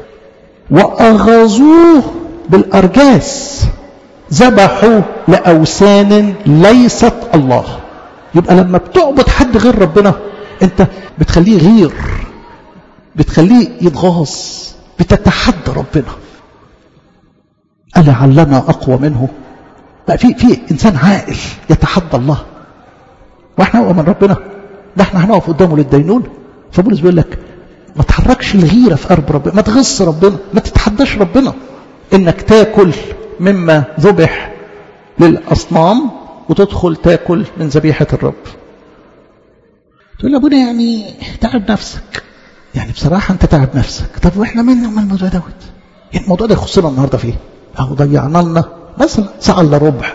وأغزوه بالأرجاس ذبحوا لأوثان ليست الله يبقى لما بتعبد حد غير ربنا انت بتخليه غير بتخليه يتغاظ بتتحدى ربنا ألا علنا أقوى منه بقى في في إنسان عاقل يتحدى الله واحنا أقوى من ربنا ده احنا هنقف قدامه للدينون فبولس بيقول لك ما تحركش الغيرة في قلب ربنا ما تغص ربنا ما تتحداش ربنا انك تاكل مما ذبح للأصنام وتدخل تاكل من ذبيحة الرب تقول ابونا يعني تعب نفسك يعني بصراحة انت تعب نفسك طب واحنا مالنا من الموضوع دوت يعني الموضوع ده يخصنا النهارده فيه اهو ضيعنا لنا مثلا ساعة الا ربع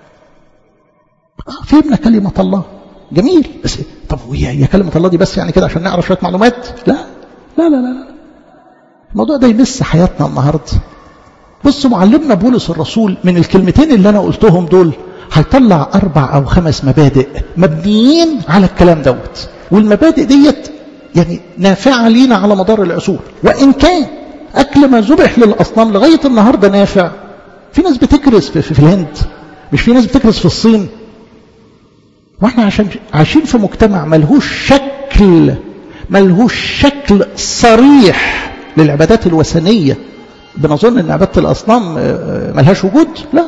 اه فهمنا كلمة الله جميل بس طب وهي هي كلمة الله دي بس يعني كده عشان نعرف شوية معلومات لا لا لا لا الموضوع ده يمس حياتنا النهارده بص معلمنا بولس الرسول من الكلمتين اللي انا قلتهم دول هيطلع اربع او خمس مبادئ مبنيين على الكلام دوت والمبادئ ديت يعني نافعه لينا على مدار العصور وان كان اكل ما ذبح للاصنام لغايه النهارده نافع في ناس بتكرس في, في, في الهند مش في ناس بتكرس في الصين واحنا عشان عايشين في مجتمع ملهوش شكل ملهوش شكل صريح للعبادات الوثنيه بنظن ان عباده الاصنام ملهاش وجود لا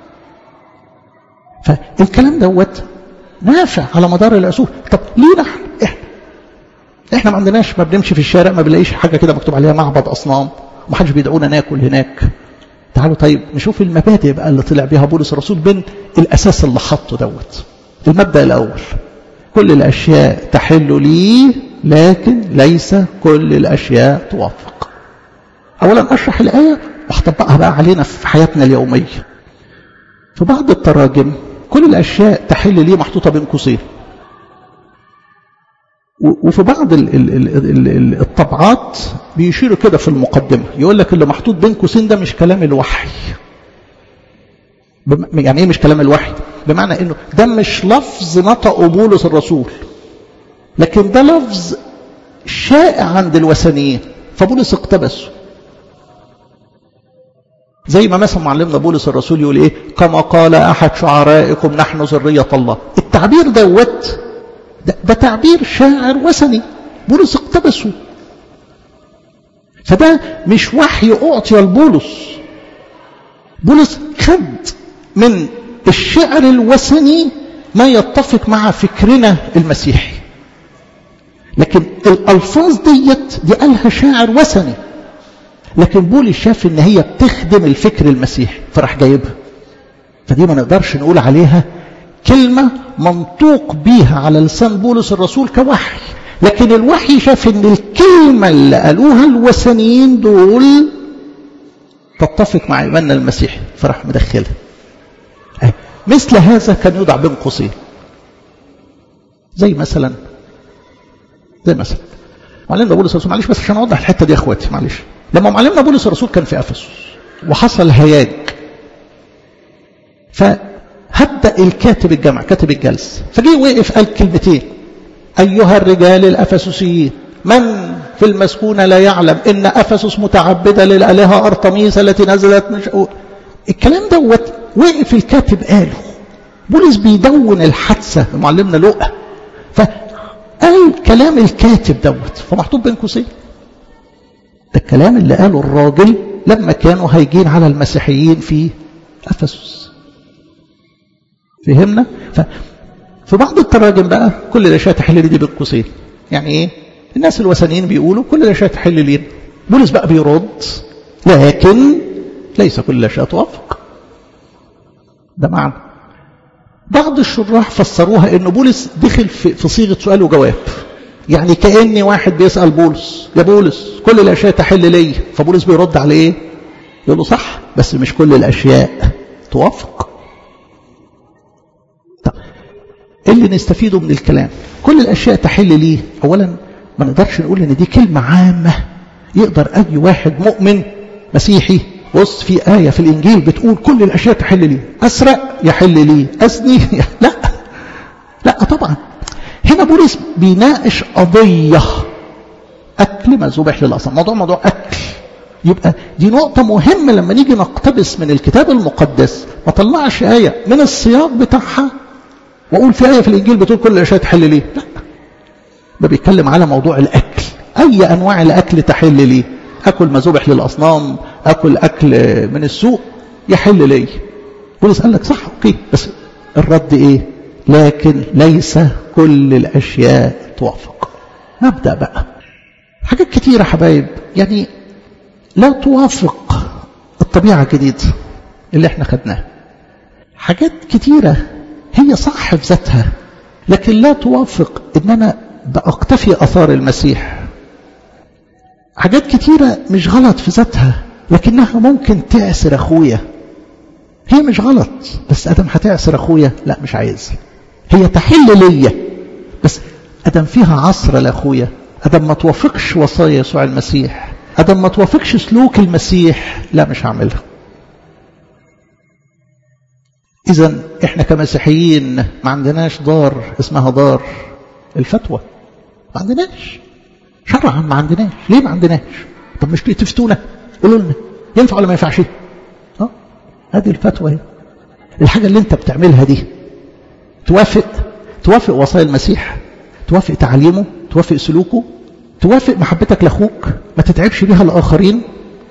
فالكلام دوت نافع على مدار العصور طب ليه نحن احنا احنا ما عندناش ما بنمشي في الشارع ما بنلاقيش حاجه كده مكتوب عليها معبد اصنام وما حدش بيدعونا ناكل هناك تعالوا طيب نشوف المبادئ بقى اللي طلع بيها بولس الرسول بين الاساس اللي حطه دوت المبدا الاول كل الاشياء تحل لي لكن ليس كل الاشياء توافق اولا اشرح الايه واطبقها بقى علينا في حياتنا اليوميه في بعض التراجم كل الاشياء تحل لي محطوطه بين قوسين وفي بعض ال ال ال ال الطبعات بيشيروا كده في المقدمه يقول لك اللي محطوط بين قوسين ده مش كلام الوحي يعني ايه مش كلام الوحي بمعنى انه ده مش لفظ نطقه بولس الرسول لكن ده لفظ شائع عند الوثنيين فبولس اقتبسه زي ما مثلا معلمنا بولس الرسول يقول ايه كما قال احد شعرائكم نحن ذريه الله التعبير دوت ده, ده تعبير شاعر وثني بولس اقتبسه فده مش وحي اعطي لبولس بولس خد من الشعر الوثني ما يتفق مع فكرنا المسيحي لكن الالفاظ ديت دي قالها شاعر وثني لكن بولس شاف ان هي بتخدم الفكر المسيحي فراح جايبها فدي ما نقدرش نقول عليها كلمة منطوق بيها على لسان بولس الرسول كوحي لكن الوحي شاف ان الكلمة اللي قالوها الوثنيين دول تتفق مع ايماننا المسيحي فراح مدخلها مثل هذا كان يوضع بين قوسين زي مثلا زي مثلا معلمنا بولس الرسول معلش بس عشان اوضح الحته دي يا اخواتي معلش لما معلمنا بولس الرسول كان في افسس وحصل هياج فهدأ الكاتب الجمع كاتب الجلسه فجي وقف قال كلمتين ايها الرجال الافسسيين من في المسكونه لا يعلم ان افسس متعبده للالهه ارطميس التي نزلت مش الكلام دوت وقف الكاتب قاله بولس بيدون الحادثه معلمنا لقى فقال كلام الكاتب دوت فمحطوط بين قوسين ده الكلام اللي قاله الراجل لما كانوا هيجين على المسيحيين في افسس فهمنا ف في بعض التراجم بقى كل الاشياء تحل لي دي بين قوسين يعني ايه الناس الوثنيين بيقولوا كل الاشياء تحل لي بولس بقى بيرد لكن ليس كل الاشياء توافق ده معنى بعض الشراح فسروها ان بولس دخل في, في صيغه سؤال وجواب يعني كاني واحد بيسال بولس يا بولس كل الاشياء تحل لي فبولس بيرد على ايه يقول له صح بس مش كل الاشياء توافق طب ايه اللي نستفيده من الكلام كل الاشياء تحل لي اولا ما نقدرش نقول ان دي كلمه عامه يقدر اي واحد مؤمن مسيحي بص في آية في الإنجيل بتقول كل الأشياء تحل لي أسرق يحل لي أزني لا لا طبعا هنا بولس بيناقش قضية أكل ما ذبح للأصنام موضوع موضوع أكل يبقى دي نقطة مهمة لما نيجي نقتبس من الكتاب المقدس ما طلعش آية من السياق بتاعها وأقول في آية في الإنجيل بتقول كل الأشياء تحل لي لا ده بيتكلم على موضوع الأكل أي أنواع الأكل تحل لي أكل ما ذبح للأصنام أكل أكل من السوق يحل لي بولس قال لك صح أوكي بس الرد إيه لكن ليس كل الأشياء توافق نبدأ بقى حاجات كتيرة حبايب يعني لا توافق الطبيعة الجديدة اللي احنا خدناها حاجات كتيرة هي صح في ذاتها لكن لا توافق ان انا بأقتفي أثار المسيح حاجات كتيرة مش غلط في ذاتها لكنها ممكن تعسر أخويا هي مش غلط بس أدم هتعسر أخويا لا مش عايز هي تحل ليا بس أدم فيها عصر لأخويا أدم ما توافقش وصايا يسوع المسيح أدم ما توافقش سلوك المسيح لا مش هعملها إذا إحنا كمسيحيين ما عندناش دار اسمها دار الفتوى ما عندناش شرعا ما عندناش ليه ما عندناش طب مش تفتونا قولوا لنا ينفع ولا ما ينفعش اه هذه الفتوى هي الحاجة اللي انت بتعملها دي توافق توافق وصايا المسيح توافق تعليمه توافق سلوكه توافق محبتك لاخوك ما تتعبش بيها الاخرين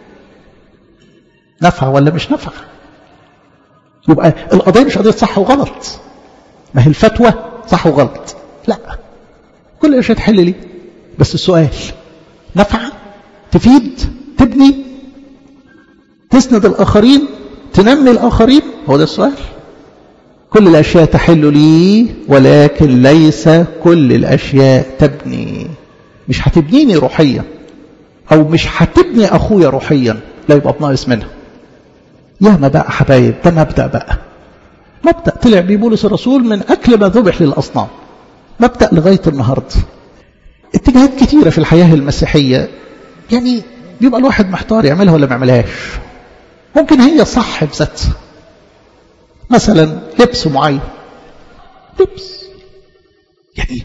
نفع ولا مش نفع يبقى القضيه مش قضيه صح وغلط ما هي الفتوى صح وغلط لا كل شيء تحل لي بس السؤال نفع تفيد تبني تسند الآخرين تنمي الآخرين هو ده السؤال كل الأشياء تحل لي ولكن ليس كل الأشياء تبني مش هتبنيني روحيا أو مش هتبني أخويا روحيا لا يبقى بناقص منها ياما بقى حبايب ده مبدأ بقى مبدأ طلع بيه بولس الرسول من أكل ما ذبح للأصنام مبدأ لغاية النهاردة اتجاهات كتيرة في الحياة المسيحية يعني بيبقى الواحد محتار يعملها ولا ما يعملهاش ممكن هي صح بذاتها مثلا لبس معين لبس يعني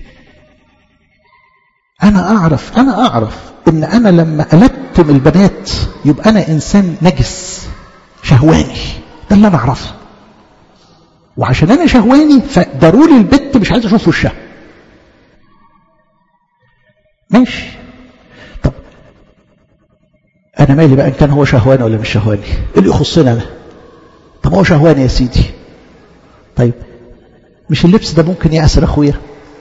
أنا أعرف أنا أعرف إن أنا لما ألتم البنات يبقى أنا إنسان نجس شهواني ده اللي أنا أعرفه وعشان أنا شهواني فضروري البت مش عايز أشوف وشها ماشي طب أنا مالي بقى إن كان هو شهواني ولا مش شهواني إيه اللي يخصنا أنا طب هو شهواني يا سيدي طيب مش اللبس ده ممكن يأسر أخويا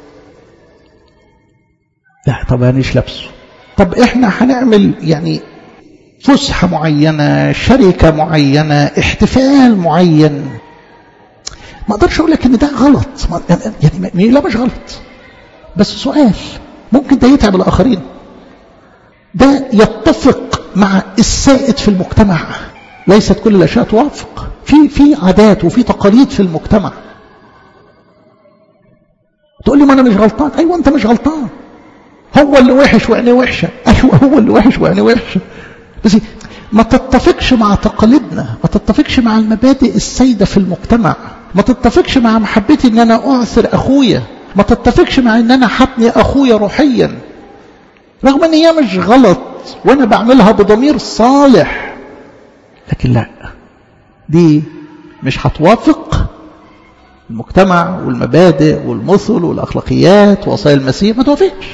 لا طب أنا مش لابسه طب إحنا هنعمل يعني فسحة معينة شركة معينة احتفال معين ما اقدرش اقول لك ان ده غلط يعني لا مش غلط بس سؤال ممكن ده يتعب الاخرين ده يتفق مع السائد في المجتمع ليست كل الاشياء توافق في في عادات وفي تقاليد في المجتمع تقول لي ما انا مش غلطان ايوه انت مش غلطان هو اللي وحش وعينيه وحشه ايوه هو اللي وحش وعينيه وحشه بس ما تتفقش مع تقاليدنا ما تتفقش مع المبادئ السيده في المجتمع ما تتفقش مع محبتي ان انا اعثر اخويا ما تتفقش مع ان انا حبني اخويا روحيا رغم ان هي مش غلط وانا بعملها بضمير صالح لكن لا دي مش هتوافق المجتمع والمبادئ والمثل والاخلاقيات ووصايا المسيح ما توافقش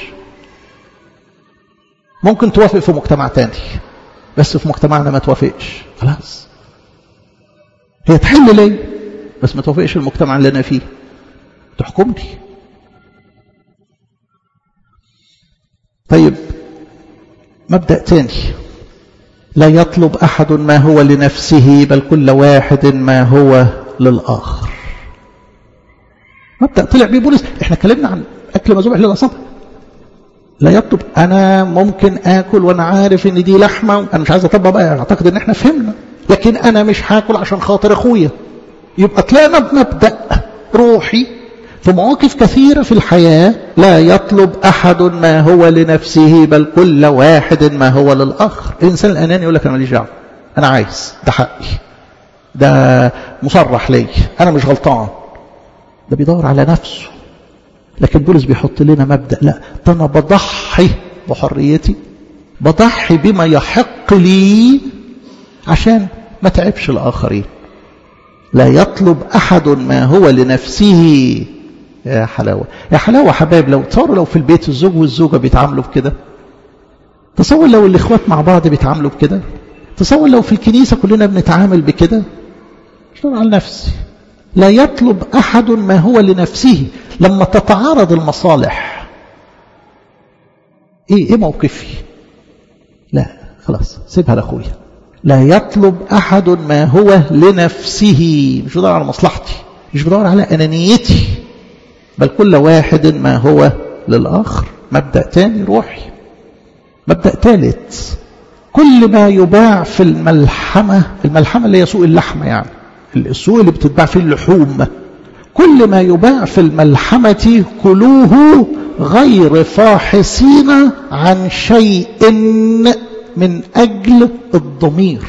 ممكن توافق في مجتمع تاني بس في مجتمعنا ما توافقش خلاص هي تحل لي بس ما توافقش المجتمع اللي انا فيه تحكمني طيب مبدأ تاني لا يطلب أحد ما هو لنفسه بل كل واحد ما هو للآخر مبدأ طلع بيه بولس احنا اتكلمنا عن أكل مذبوح للأصابع لا يطلب أنا ممكن آكل وأنا عارف إن دي لحمة أنا مش عايز أطبق بقى أعتقد إن احنا فهمنا لكن أنا مش هاكل عشان خاطر أخويا يبقى طلعنا بمبدأ روحي في مواقف كثيرة في الحياة لا يطلب أحد ما هو لنفسه بل كل واحد ما هو للآخر الإنسان الأناني يقول لك أنا ماليش دعوة أنا عايز ده حقي ده مصرح لي أنا مش غلطان ده بيدور على نفسه لكن بولس بيحط لنا مبدأ لا ده أنا بضحي بحريتي بضحي بما يحق لي عشان ما تعبش الآخرين لا يطلب أحد ما هو لنفسه يا حلاوة يا حلاوة حبايب لو تصوروا لو في البيت الزوج والزوجة بيتعاملوا بكده تصور لو الإخوات مع بعض بيتعاملوا بكده تصور لو في الكنيسة كلنا بنتعامل بكده اشتغل على نفسي لا يطلب أحد ما هو لنفسه لما تتعارض المصالح ايه ايه موقفي لا خلاص سيبها لاخويا لا يطلب أحد ما هو لنفسه مش بدور على مصلحتي مش بدور على أنانيتي بل كل واحد ما هو للآخر مبدأ تاني روحي مبدأ ثالث كل ما يباع في الملحمة الملحمة اللي هي سوق اللحمة يعني السوق اللي بتتباع فيه اللحوم كل ما يباع في الملحمة كلوه غير فاحصين عن شيء من أجل الضمير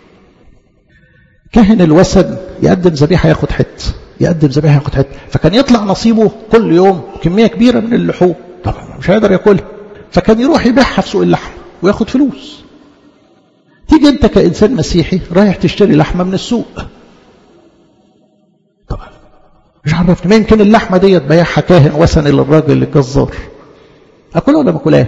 كاهن الوثن يقدم ذبيحة ياخد حتة يقدم ذبيحة ياخد حتة فكان يطلع نصيبه كل يوم كمية كبيرة من اللحوم طبعا مش هيقدر ياكلها فكان يروح يبيعها في سوق اللحم وياخد فلوس تيجي انت كإنسان مسيحي رايح تشتري لحمة من السوق طبعا مش عرفت ما يمكن اللحمة دي تبيعها كاهن وثني للراجل الجزار أكلها ولا ما أكلهاش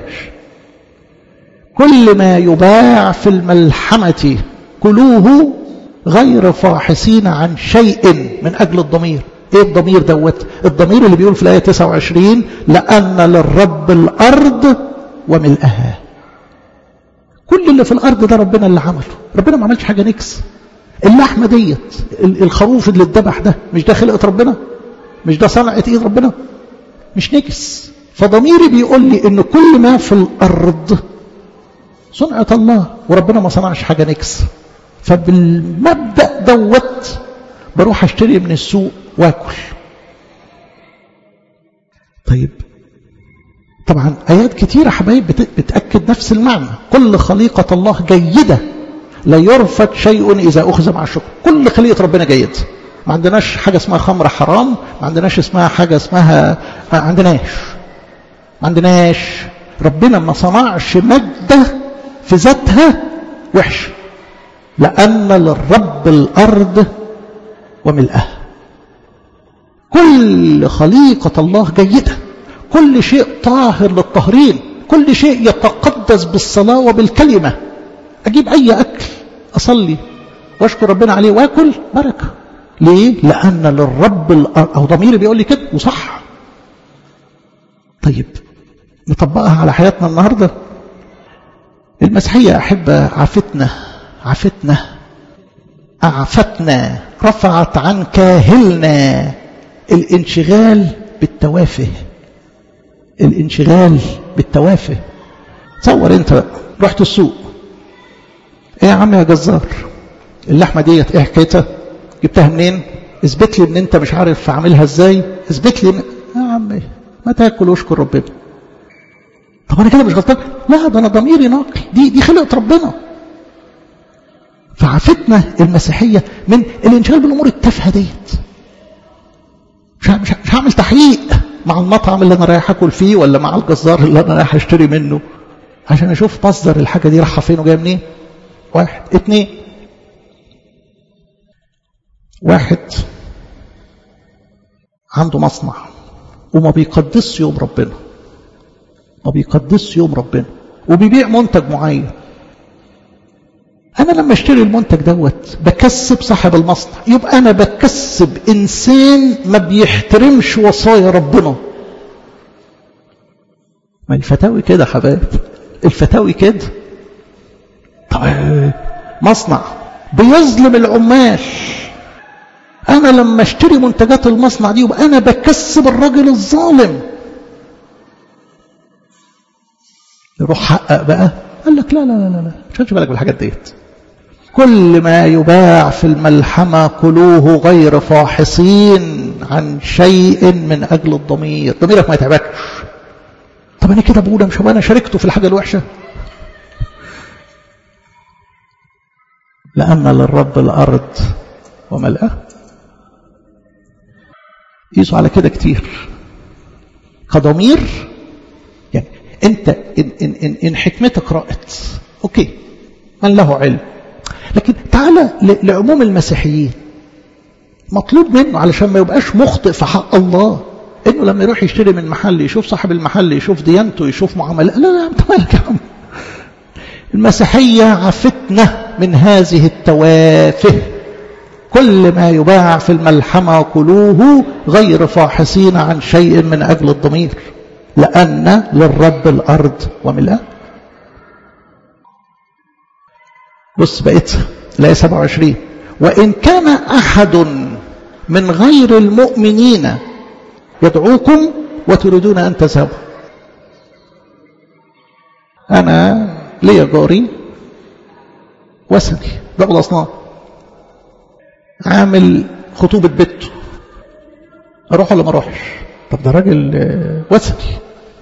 كل ما يباع في الملحمة كلوه غير فاحصين عن شيء من أجل الضمير ايه الضمير دوت الضمير اللي بيقول في الآية 29 لأن للرب الأرض وملئها كل اللي في الأرض ده ربنا اللي عمله ربنا ما عملش حاجة نكس اللحمة ديت الخروف اللي اتذبح ده مش ده خلقة ربنا مش ده صنعة ايد ربنا مش نكس فضميري بيقول لي ان كل ما في الأرض صنعة الله وربنا ما صنعش حاجة نكس فبالمبدأ دوت بروح اشتري من السوق واكل طيب طبعا آيات كتيرة حبايب بتأكد نفس المعنى كل خليقة الله جيدة لا يرفض شيء إذا أخذ مع الشكر كل خليقة ربنا جيد ما عندناش حاجة اسمها خمر حرام ما عندناش اسمها حاجة اسمها ما عندناش ما عندناش ربنا ما صنعش مادة في ذاتها وحش لأن للرب الأرض وملئها كل خليقة الله جيدة كل شيء طاهر للطهرين كل شيء يتقدس بالصلاة وبالكلمة أجيب أي أكل أصلي واشكر ربنا عليه وأكل بركة ليه؟ لأن للرب الأرض أو ضميري بيقول لي كده وصح طيب نطبقها على حياتنا النهاردة المسيحية أحبة عفتنا عفتنا أعفتنا رفعت عن كاهلنا الانشغال بالتوافه الانشغال بالتوافه تصور انت بقى رحت السوق ايه يا عم يا جزار اللحمه ديت ايه حكايتها جبتها منين اثبت لي ان انت مش عارف اعملها ازاي اثبت لي يا عم ما تاكل واشكر ربنا طب انا كده مش غلطان لا ده انا ضميري ناقي دي دي خلقه ربنا فعفتنا المسيحيه من الانشغال بالامور التافهه ديت مش مش مش هعمل تحقيق مع المطعم اللي انا رايح اكل فيه ولا مع الجزار اللي انا رايح اشتري منه عشان اشوف مصدر الحاجه دي رايحه فين وجايه منين واحد اتنين واحد عنده مصنع وما بيقدسش يوم ربنا ما بيقدسش يوم ربنا وبيبيع منتج معين انا لما اشتري المنتج دوت بكسب صاحب المصنع يبقى انا بكسب انسان ما بيحترمش وصايا ربنا ما الفتاوي كده يا حبايب الفتاوي كده طب مصنع بيظلم العمال انا لما اشتري منتجات المصنع دي يبقى انا بكسب الراجل الظالم يروح حقق بقى قال لك لا لا لا لا مش هتشوف بالك بالحاجات ديت كل ما يباع في الملحمة كلوه غير فاحصين عن شيء من أجل الضمير ضميرك ما يتعبكش طب أنا كده بقول مش هو أنا شاركته في الحاجة الوحشة لأن للرب الأرض وملأه قيسوا على كده كتير كضمير يعني انت ان, إن, إن, إن حكمتك رأت اوكي من له علم لكن تعالى لعموم المسيحيين مطلوب منه علشان ما يبقاش مخطئ في حق الله انه لما يروح يشتري من محل يشوف صاحب المحل يشوف ديانته يشوف معامله لا لا انت مالك يا عم المسيحيه عفتنا من هذه التوافه كل ما يباع في الملحمه كلوه غير فاحصين عن شيء من اجل الضمير لان للرب الارض وملأها بص بقيت لا 27 وإن كان أحد من غير المؤمنين يدعوكم وتريدون أن تذهبوا أنا ليا جاري وثني بيعبد أصنام عامل خطوبة بنته أروح ولا ما أروحش طب ده راجل وثني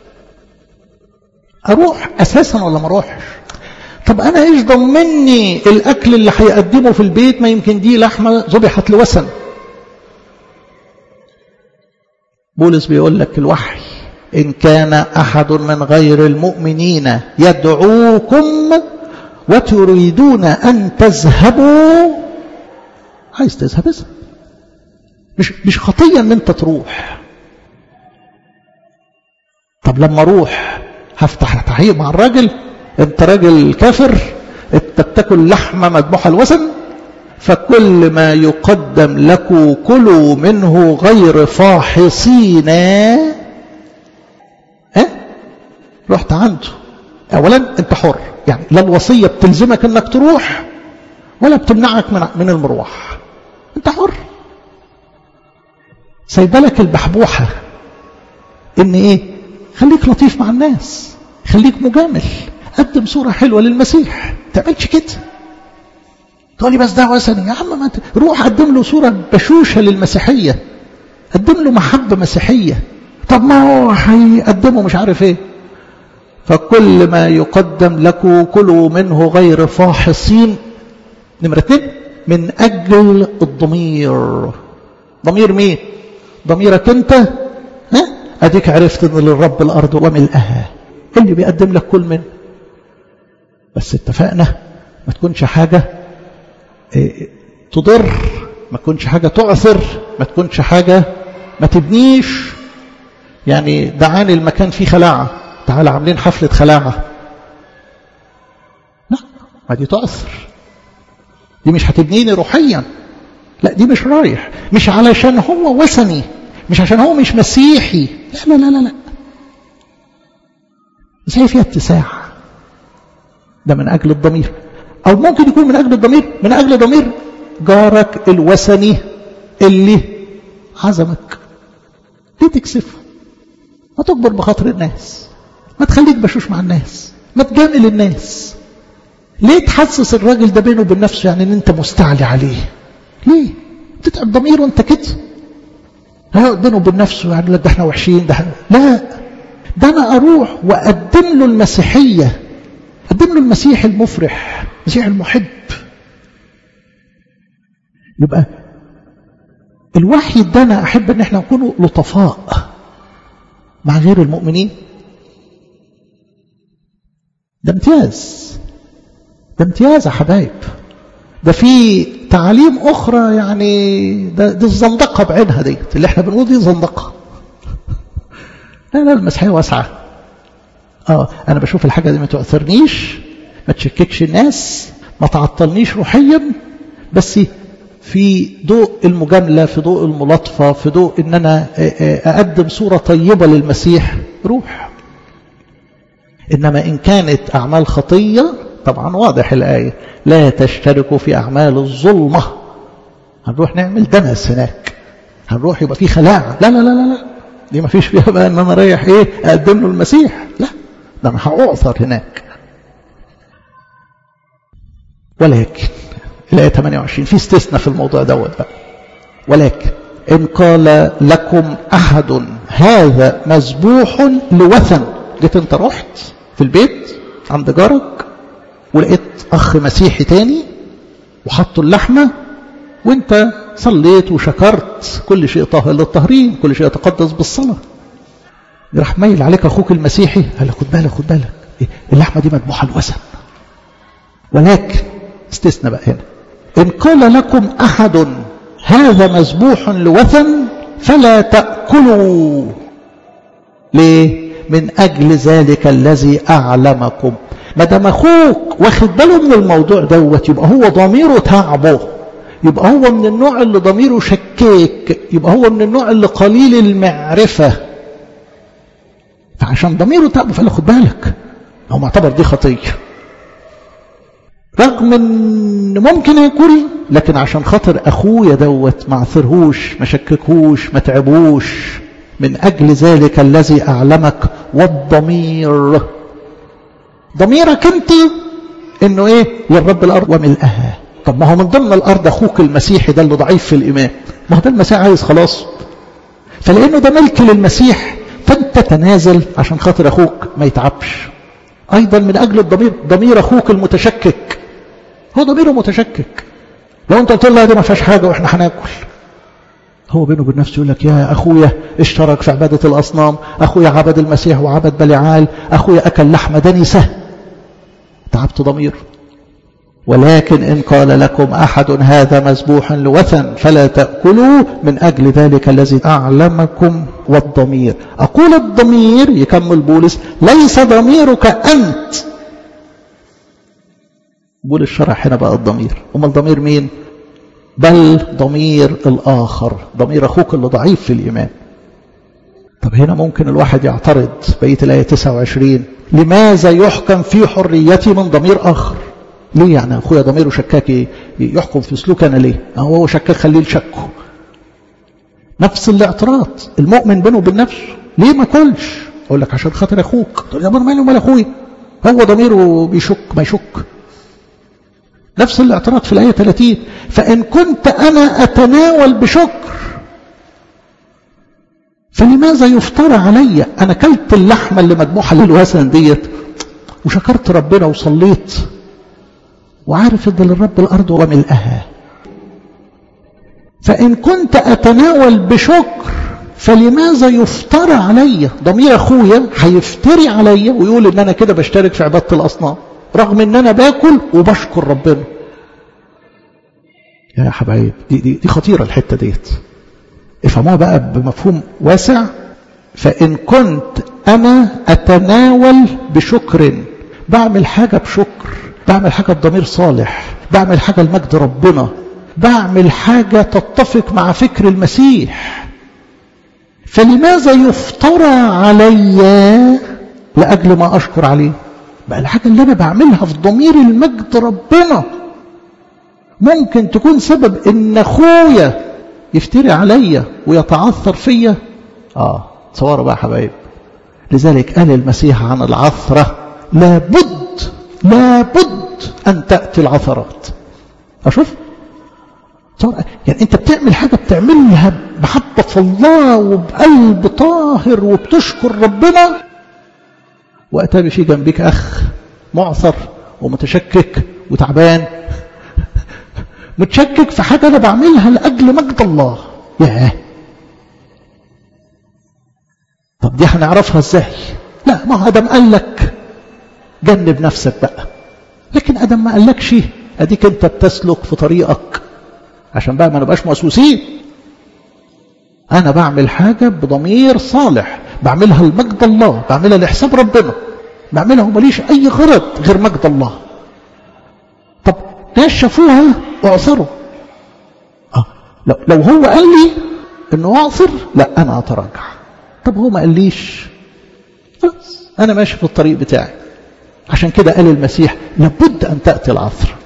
أروح أساسا ولا ما أروحش طب انا ايش ضمني الاكل اللي هيقدمه في البيت ما يمكن دي لحمه ذبحت لوثن بولس بيقول لك الوحي ان كان احد من غير المؤمنين يدعوكم وتريدون ان تذهبوا عايز تذهب اذهب مش مش خطيه ان انت تروح طب لما اروح هفتح تحقيق مع الراجل انت راجل كافر انت بتاكل لحمة مذبوحة الوثن فكل ما يقدم لكم كلوا منه غير فاحصين ها رحت عنده اولا انت حر يعني لا الوصية بتلزمك انك تروح ولا بتمنعك من من المروح انت حر سايبالك البحبوحة ان ايه خليك لطيف مع الناس خليك مجامل قدم صورة حلوة للمسيح تعملش كده تقول لي بس ده وثني يا عم ما ت... روح قدم له صورة بشوشة للمسيحية قدم له محبة مسيحية طب ما هو هيقدمه مش عارف ايه فكل ما يقدم لكم كلوا منه غير فاحصين نمرة اتنين من أجل الضمير ضمير مين ضميرك انت ها اديك عرفت ان للرب الارض وملئها اللي بيقدم لك كل منه بس اتفقنا ما تكونش حاجة تضر ما تكونش حاجة تعثر ما تكونش حاجة ما تبنيش يعني دعاني المكان فيه خلاعة تعالى عاملين حفلة خلاعة لا ما دي تعثر دي مش هتبنيني روحيا لا دي مش رايح مش علشان هو وثني مش عشان هو مش مسيحي لا لا لا لا, لا. زي فيها اتساع ده من أجل الضمير أو ممكن يكون من أجل الضمير من أجل ضمير جارك الوثني اللي عزمك ليه تكسفه ما تكبر بخاطر الناس ما تخليك بشوش مع الناس ما تجامل الناس ليه تحسس الراجل ده بينه وبين نفسه يعني ان انت مستعلي عليه ليه تتعب ضميره انت كده لا بينه وبين نفسه يعني ده احنا وحشين ده لا ده أنا أروح وأقدم له المسيحية أقدم له المسيح المفرح المسيح المحب يبقى الوحي ده أنا أحب أن احنا نكون لطفاء مع غير المؤمنين ده امتياز ده امتياز يا حبايب ده في تعاليم أخرى يعني ده دي الزندقة بعينها ديت اللي احنا بنقول دي زندقة لا لا المسيحية واسعة اه انا بشوف الحاجة دي ما تؤثرنيش ما تشككش الناس ما تعطلنيش روحيا بس في ضوء المجاملة في ضوء الملاطفة في ضوء ان انا اقدم صورة طيبة للمسيح روح انما ان كانت اعمال خطية طبعا واضح الآية لا تشتركوا في أعمال الظلمة هنروح نعمل دنس هناك هنروح يبقى في خلاعة لا لا لا لا لا دي ما فيش فيها بقى ان انا رايح ايه اقدم له المسيح لا ده انا هاعثر هناك ولكن الآية 28 في استثناء في الموضوع دوت بقى ولكن إن قال لكم أحد هذا مذبوح لوثن جيت أنت رحت في البيت عند جارك ولقيت أخ مسيحي تاني وحطوا اللحمة وانت صليت وشكرت كل شيء طاهر للطهرين كل شيء يتقدس بالصلاة راح ميل عليك أخوك المسيحي قال لك خد بالك خد بالك اللحمة دي مذبوحة الوثن ولكن استثنى بقى هنا إن قال لكم أحد هذا مذبوح لوثن فلا تأكلوا ليه من أجل ذلك الذي أعلمكم ما دام أخوك واخد باله من الموضوع دوت يبقى هو ضميره تعبه يبقى هو من النوع اللي ضميره شكيك يبقى هو من النوع اللي قليل المعرفة فعشان ضميره تعبه فقال خد بالك هو معتبر دي خطيه رغم ان ممكن ياكل لكن عشان خاطر اخويا دوت ما عثرهوش ما شككهوش ما تعبوش من اجل ذلك الذي اعلمك والضمير ضميرك انت انه ايه للرب الارض وملئها طب ما هو من ضمن الارض اخوك المسيحي ده اللي ضعيف في الايمان ما هو ده المسيح عايز خلاص فلانه ده ملك للمسيح فانت تنازل عشان خاطر اخوك ما يتعبش ايضا من اجل الضمير ضمير اخوك المتشكك هو ضميره متشكك لو انت قلت له دي ما فيهاش حاجه واحنا هناكل هو بينه وبين نفسه يقول لك يا اخويا اشترك في عباده الاصنام اخويا عبد المسيح وعبد بلعال اخويا اكل لحمه دنسه تعبت ضميره ولكن إن قال لكم أحد هذا مذبوح لوثن فلا تأكلوا من أجل ذلك الذي أعلمكم والضمير أقول الضمير يكمل بولس ليس ضميرك أنت بولس شرح هنا بقى الضمير أما الضمير مين بل ضمير الآخر ضمير أخوك اللي ضعيف في الإيمان طب هنا ممكن الواحد يعترض بقية الآية 29 لماذا يحكم في حريتي من ضمير آخر ليه يعني أخويا ضميره شكاك يحكم في سلوك أنا ليه هو شكاك خليه لشكه نفس الاعتراض المؤمن بينه وبين نفسه ليه ما كلش اقول لك عشان خاطر اخوك طب يا مالي ومال اخويا هو ضميره بيشك ما يشك نفس الاعتراض في الآية 30 فإن كنت أنا أتناول بشكر فلماذا يفترى علي أنا كلت اللحمة اللي مذبوحة للوثن ديت وشكرت ربنا وصليت وعارف ان للرب الأرض وملئها فإن كنت أتناول بشكر فلماذا يفترى علي ضمير أخويا هيفتري علي ويقول إن أنا كده بشترك في عبادة الأصنام رغم إن أنا باكل وبشكر ربنا يا حبايب دي, دي, دي خطيرة الحتة ديت افهموها بقى بمفهوم واسع فإن كنت أنا أتناول بشكر بعمل حاجة بشكر بعمل حاجة بضمير صالح بعمل حاجة لمجد ربنا بعمل حاجة تتفق مع فكر المسيح فلماذا يفترى علي لأجل ما أشكر عليه بقى الحاجة اللي أنا بعملها في ضمير المجد ربنا ممكن تكون سبب إن أخويا يفتري عليا ويتعثر فيا آه تصوروا بقى حبايب لذلك قال المسيح عن العثرة لابد لابد أن تأتي العثرات أشوف يعني أنت بتعمل حاجة بتعملها بمحبة الله وبقلب طاهر وبتشكر ربنا وأتى في جنبك أخ معثر ومتشكك وتعبان متشكك في حاجة أنا بعملها لأجل مجد الله ياه طب دي هنعرفها ازاي لا ما هو ادم قال لك جنب نفسك بقى لكن ادم ما قالكش اديك انت بتسلك في طريقك عشان بقى ما نبقاش موسوسين انا بعمل حاجة بضمير صالح بعملها لمجد الله بعملها لحساب ربنا بعملها ومليش اي غرض غير مجد الله طب ناس شافوها اعثروا اه لو, لو هو قال لي انه اعثر لا انا اتراجع طب هو ما قاليش خلاص انا ماشي في الطريق بتاعي عشان كده قال المسيح لابد ان تاتي العصر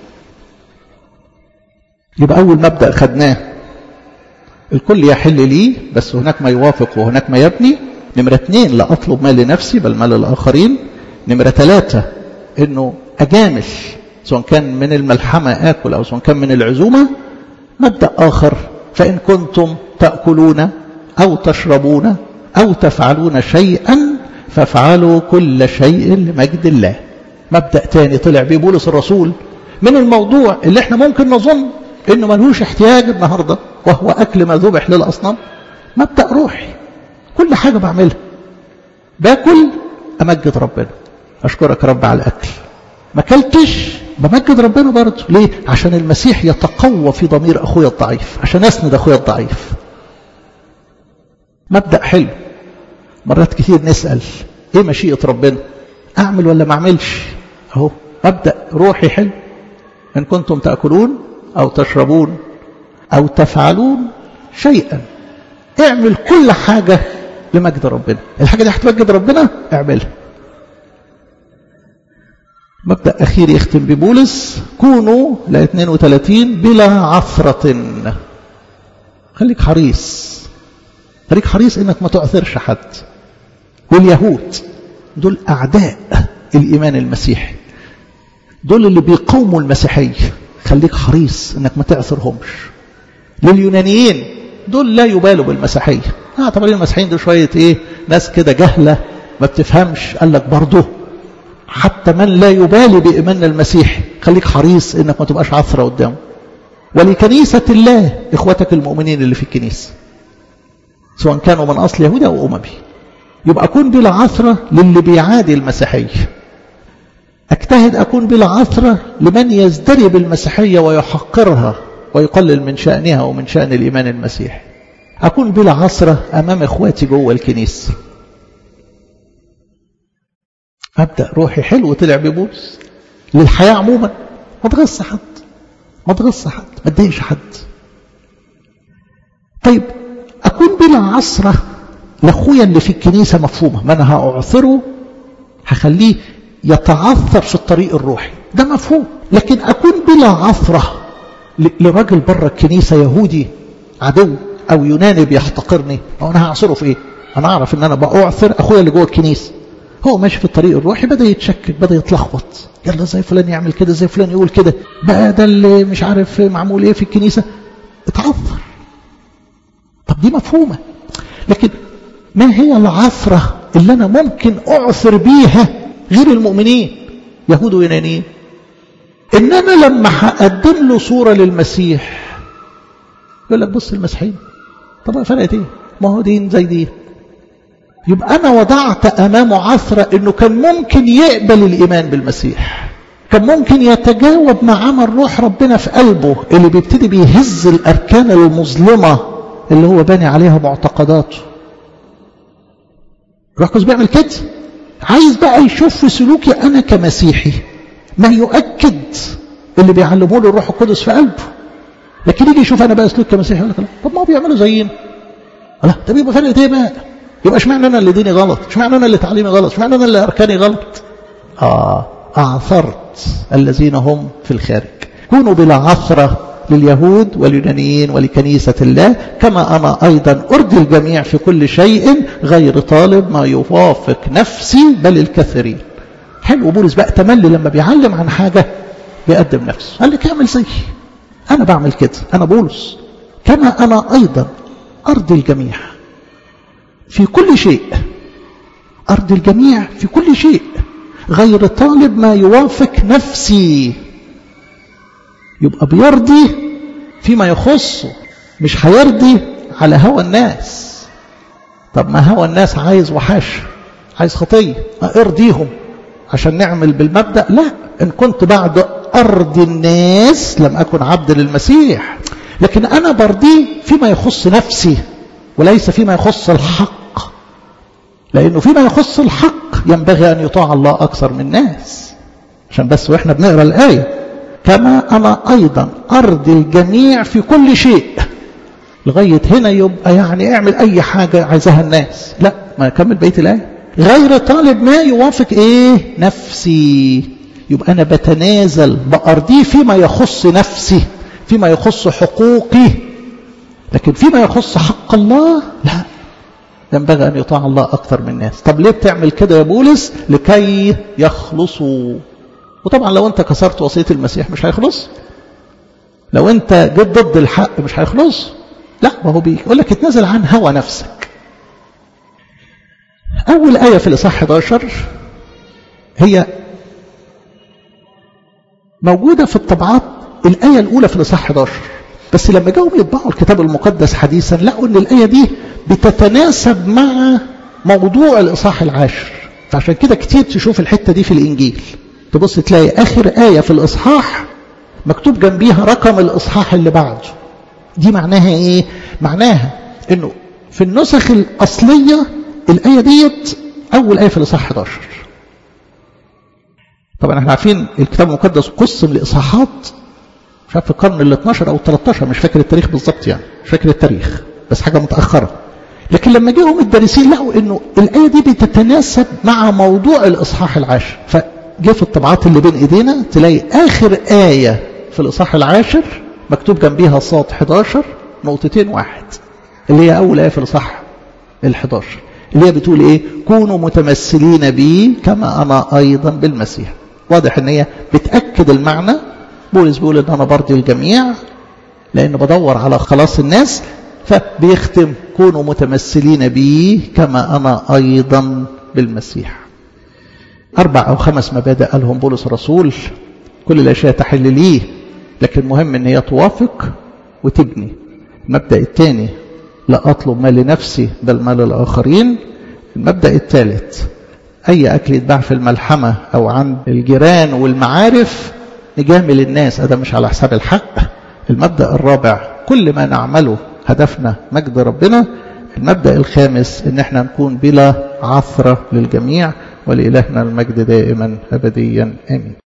يبقى اول مبدا خدناه الكل يحل لي بس هناك ما يوافق وهناك ما يبني نمرة اثنين لا أطلب مال لنفسي بل مال الآخرين نمرة ثلاثة أنه أجامل سواء كان من الملحمة آكل أو سواء كان من العزومة مبدأ آخر فإن كنتم تأكلون أو تشربون أو تفعلون شيئا فافعلوا كل شيء لمجد الله مبدأ تاني طلع بيه بولس الرسول من الموضوع اللي احنا ممكن نظن انه ملهوش احتياج النهارده وهو اكل ما ذبح للاصنام مبدأ روحي كل حاجة بعملها باكل امجد ربنا اشكرك رب على الاكل ما اكلتش بمجد ربنا برضه ليه عشان المسيح يتقوى في ضمير اخويا الضعيف عشان اسند اخويا الضعيف مبدأ حلو مرات كتير نسأل ايه مشيئة ربنا اعمل ولا ما اعملش اهو مبدأ روحي حلو ان كنتم تأكلون او تشربون او تفعلون شيئا اعمل كل حاجة لمجد ربنا الحاجة دي هتمجد ربنا اعملها مبدأ أخير يختم ببولس كونوا لا 32 بلا عثرة خليك حريص خليك حريص انك ما تعثرش حد واليهود دول اعداء الايمان المسيحي دول اللي بيقاوموا المسيحيه خليك حريص انك ما تعثرهمش لليونانيين دول لا يبالوا بالمسيحيه اه طبعا المسيحيين دول شويه ايه ناس كده جهله ما بتفهمش قال لك برضه حتى من لا يبالي بايماننا المسيحي خليك حريص انك ما تبقاش عثره قدامه ولكنيسه الله اخوتك المؤمنين اللي في الكنيسه سواء كانوا من أصل يهودي أو أممي يبقى أكون بلا عثرة للي بيعادي المسيحية أجتهد أكون بلا عثرة لمن يزدري بالمسيحية ويحقرها ويقلل من شأنها ومن شأن الإيمان المسيحي أكون بلا عثرة أمام إخواتي جوه الكنيسة أبدأ روحي حلو طلع ببولس للحياة عموما ما تغص حد ما تغص حد ما تضايقش حد طيب أكون بلا عصرة لأخويا اللي في الكنيسة مفهومة ما أنا هأعثره هخليه يتعثر في الطريق الروحي ده مفهوم لكن أكون بلا عثرة لراجل بره الكنيسة يهودي عدو أو يوناني بيحتقرني أو أنا هعصره في إيه أنا أعرف إن أنا بأعثر أخويا اللي جوه الكنيسة هو ماشي في الطريق الروحي بدأ يتشكك بدأ يتلخبط يلا زي فلان يعمل كده زي فلان يقول كده بقى ده اللي مش عارف معمول ايه في الكنيسة اتعثر طب دي مفهومة لكن ما هي العثرة اللي أنا ممكن أعثر بيها غير المؤمنين يهود ويونانيين إن أنا لما هقدم له صورة للمسيح يقول لك بص المسيحيين طب فرقت ايه ما هو دين زي دين يبقى أنا وضعت أمامه عثرة إنه كان ممكن يقبل الإيمان بالمسيح كان ممكن يتجاوب مع عمل روح ربنا في قلبه اللي بيبتدي بيهز الأركان المظلمة اللي هو باني عليها معتقداته روح قدس بيعمل كده عايز بقى يشوف في سلوكي أنا كمسيحي ما يؤكد اللي بيعلموه له الروح القدس في قلبه لكن يجي يشوف أنا بقى سلوك كمسيحي يقول لك طب ما هو بيعملوا زينا لا طب يبقى فرق ايه بقى يبقى اشمعنى انا اللي ديني غلط اشمعنى انا اللي تعليمي غلط اشمعنى انا اللي اركاني غلط اه اعثرت الذين هم في الخارج كونوا بلا عثره لليهود واليونانيين ولكنيسة الله كما أنا أيضا أرضي الجميع في كل شيء غير طالب ما يوافق نفسي بل الكثيرين حلو بولس بقى تملي لما بيعلم عن حاجة بيقدم نفسه قال لك اعمل زي أنا بعمل كده أنا بولس كما أنا أيضا أرضي الجميع في كل شيء أرض الجميع في كل شيء غير طالب ما يوافق نفسي يبقى بيرضي فيما يخصه مش هيرضي على هوى الناس طب ما هوى الناس عايز وحاش عايز خطية ارضيهم عشان نعمل بالمبدأ لا إن كنت بعد أرض الناس لم أكن عبد للمسيح لكن أنا برضيه فيما يخص نفسي وليس فيما يخص الحق لأنه فيما يخص الحق ينبغي أن يطاع الله أكثر من الناس عشان بس وإحنا بنقرأ الآية كما أنا أيضا أرضي الجميع في كل شيء لغاية هنا يبقى يعني اعمل أي حاجة عايزها الناس لا ما يكمل بقية الآية غير طالب ما يوافق إيه نفسي يبقى أنا بتنازل بأرضيه فيما يخص نفسي فيما يخص حقوقي لكن فيما يخص حق الله لا ينبغي أن يطاع الله أكثر من الناس طب ليه بتعمل كده يا بولس لكي يخلصوا وطبعا لو أنت كسرت وصية المسيح مش هيخلص لو أنت جيت ضد الحق مش هيخلص لا ما هو بيقول لك اتنازل عن هوى نفسك أول آية في الإصحاح 11 هي موجودة في الطبعات الآية الأولى في الإصحاح 11 بس لما جاوا يطبعوا الكتاب المقدس حديثا لقوا ان الآية دي بتتناسب مع موضوع الإصحاح العاشر فعشان كده كتير تشوف الحتة دي في الإنجيل تبص تلاقي آخر آية في الإصحاح مكتوب جنبيها رقم الإصحاح اللي بعده دي معناها إيه؟ معناها إنه في النسخ الأصلية الآية ديت أول آية في الإصحاح 11 طبعا احنا عارفين الكتاب المقدس قسم لإصحاحات مش عارف في القرن ال 12 او ال 13 مش فاكر التاريخ بالظبط يعني مش فاكر التاريخ بس حاجه متاخره لكن لما جيهم الدارسين لقوا انه الايه دي بتتناسب مع موضوع الاصحاح العاشر فجه في الطبعات اللي بين ايدينا تلاقي اخر ايه في الاصحاح العاشر مكتوب جنبيها صاد 11 نقطتين واحد اللي هي اول ايه في الاصحاح ال 11 اللي هي بتقول ايه كونوا متمثلين بي كما انا ايضا بالمسيح واضح ان هي بتاكد المعنى بولس بيقول ان انا برضي الجميع لان بدور على خلاص الناس فبيختم كونوا متمثلين بي كما انا ايضا بالمسيح اربع او خمس مبادئ قالهم بولس الرسول كل الاشياء تحل ليه لكن مهم ان هي توافق وتبني المبدا الثاني لا اطلب ما لنفسي بل ما للاخرين المبدا الثالث اي اكل يتباع في الملحمه او عند الجيران والمعارف نجامل الناس هذا مش على حساب الحق المبدأ الرابع كل ما نعمله هدفنا مجد ربنا المبدأ الخامس ان احنا نكون بلا عثرة للجميع ولإلهنا المجد دائما أبديا آمين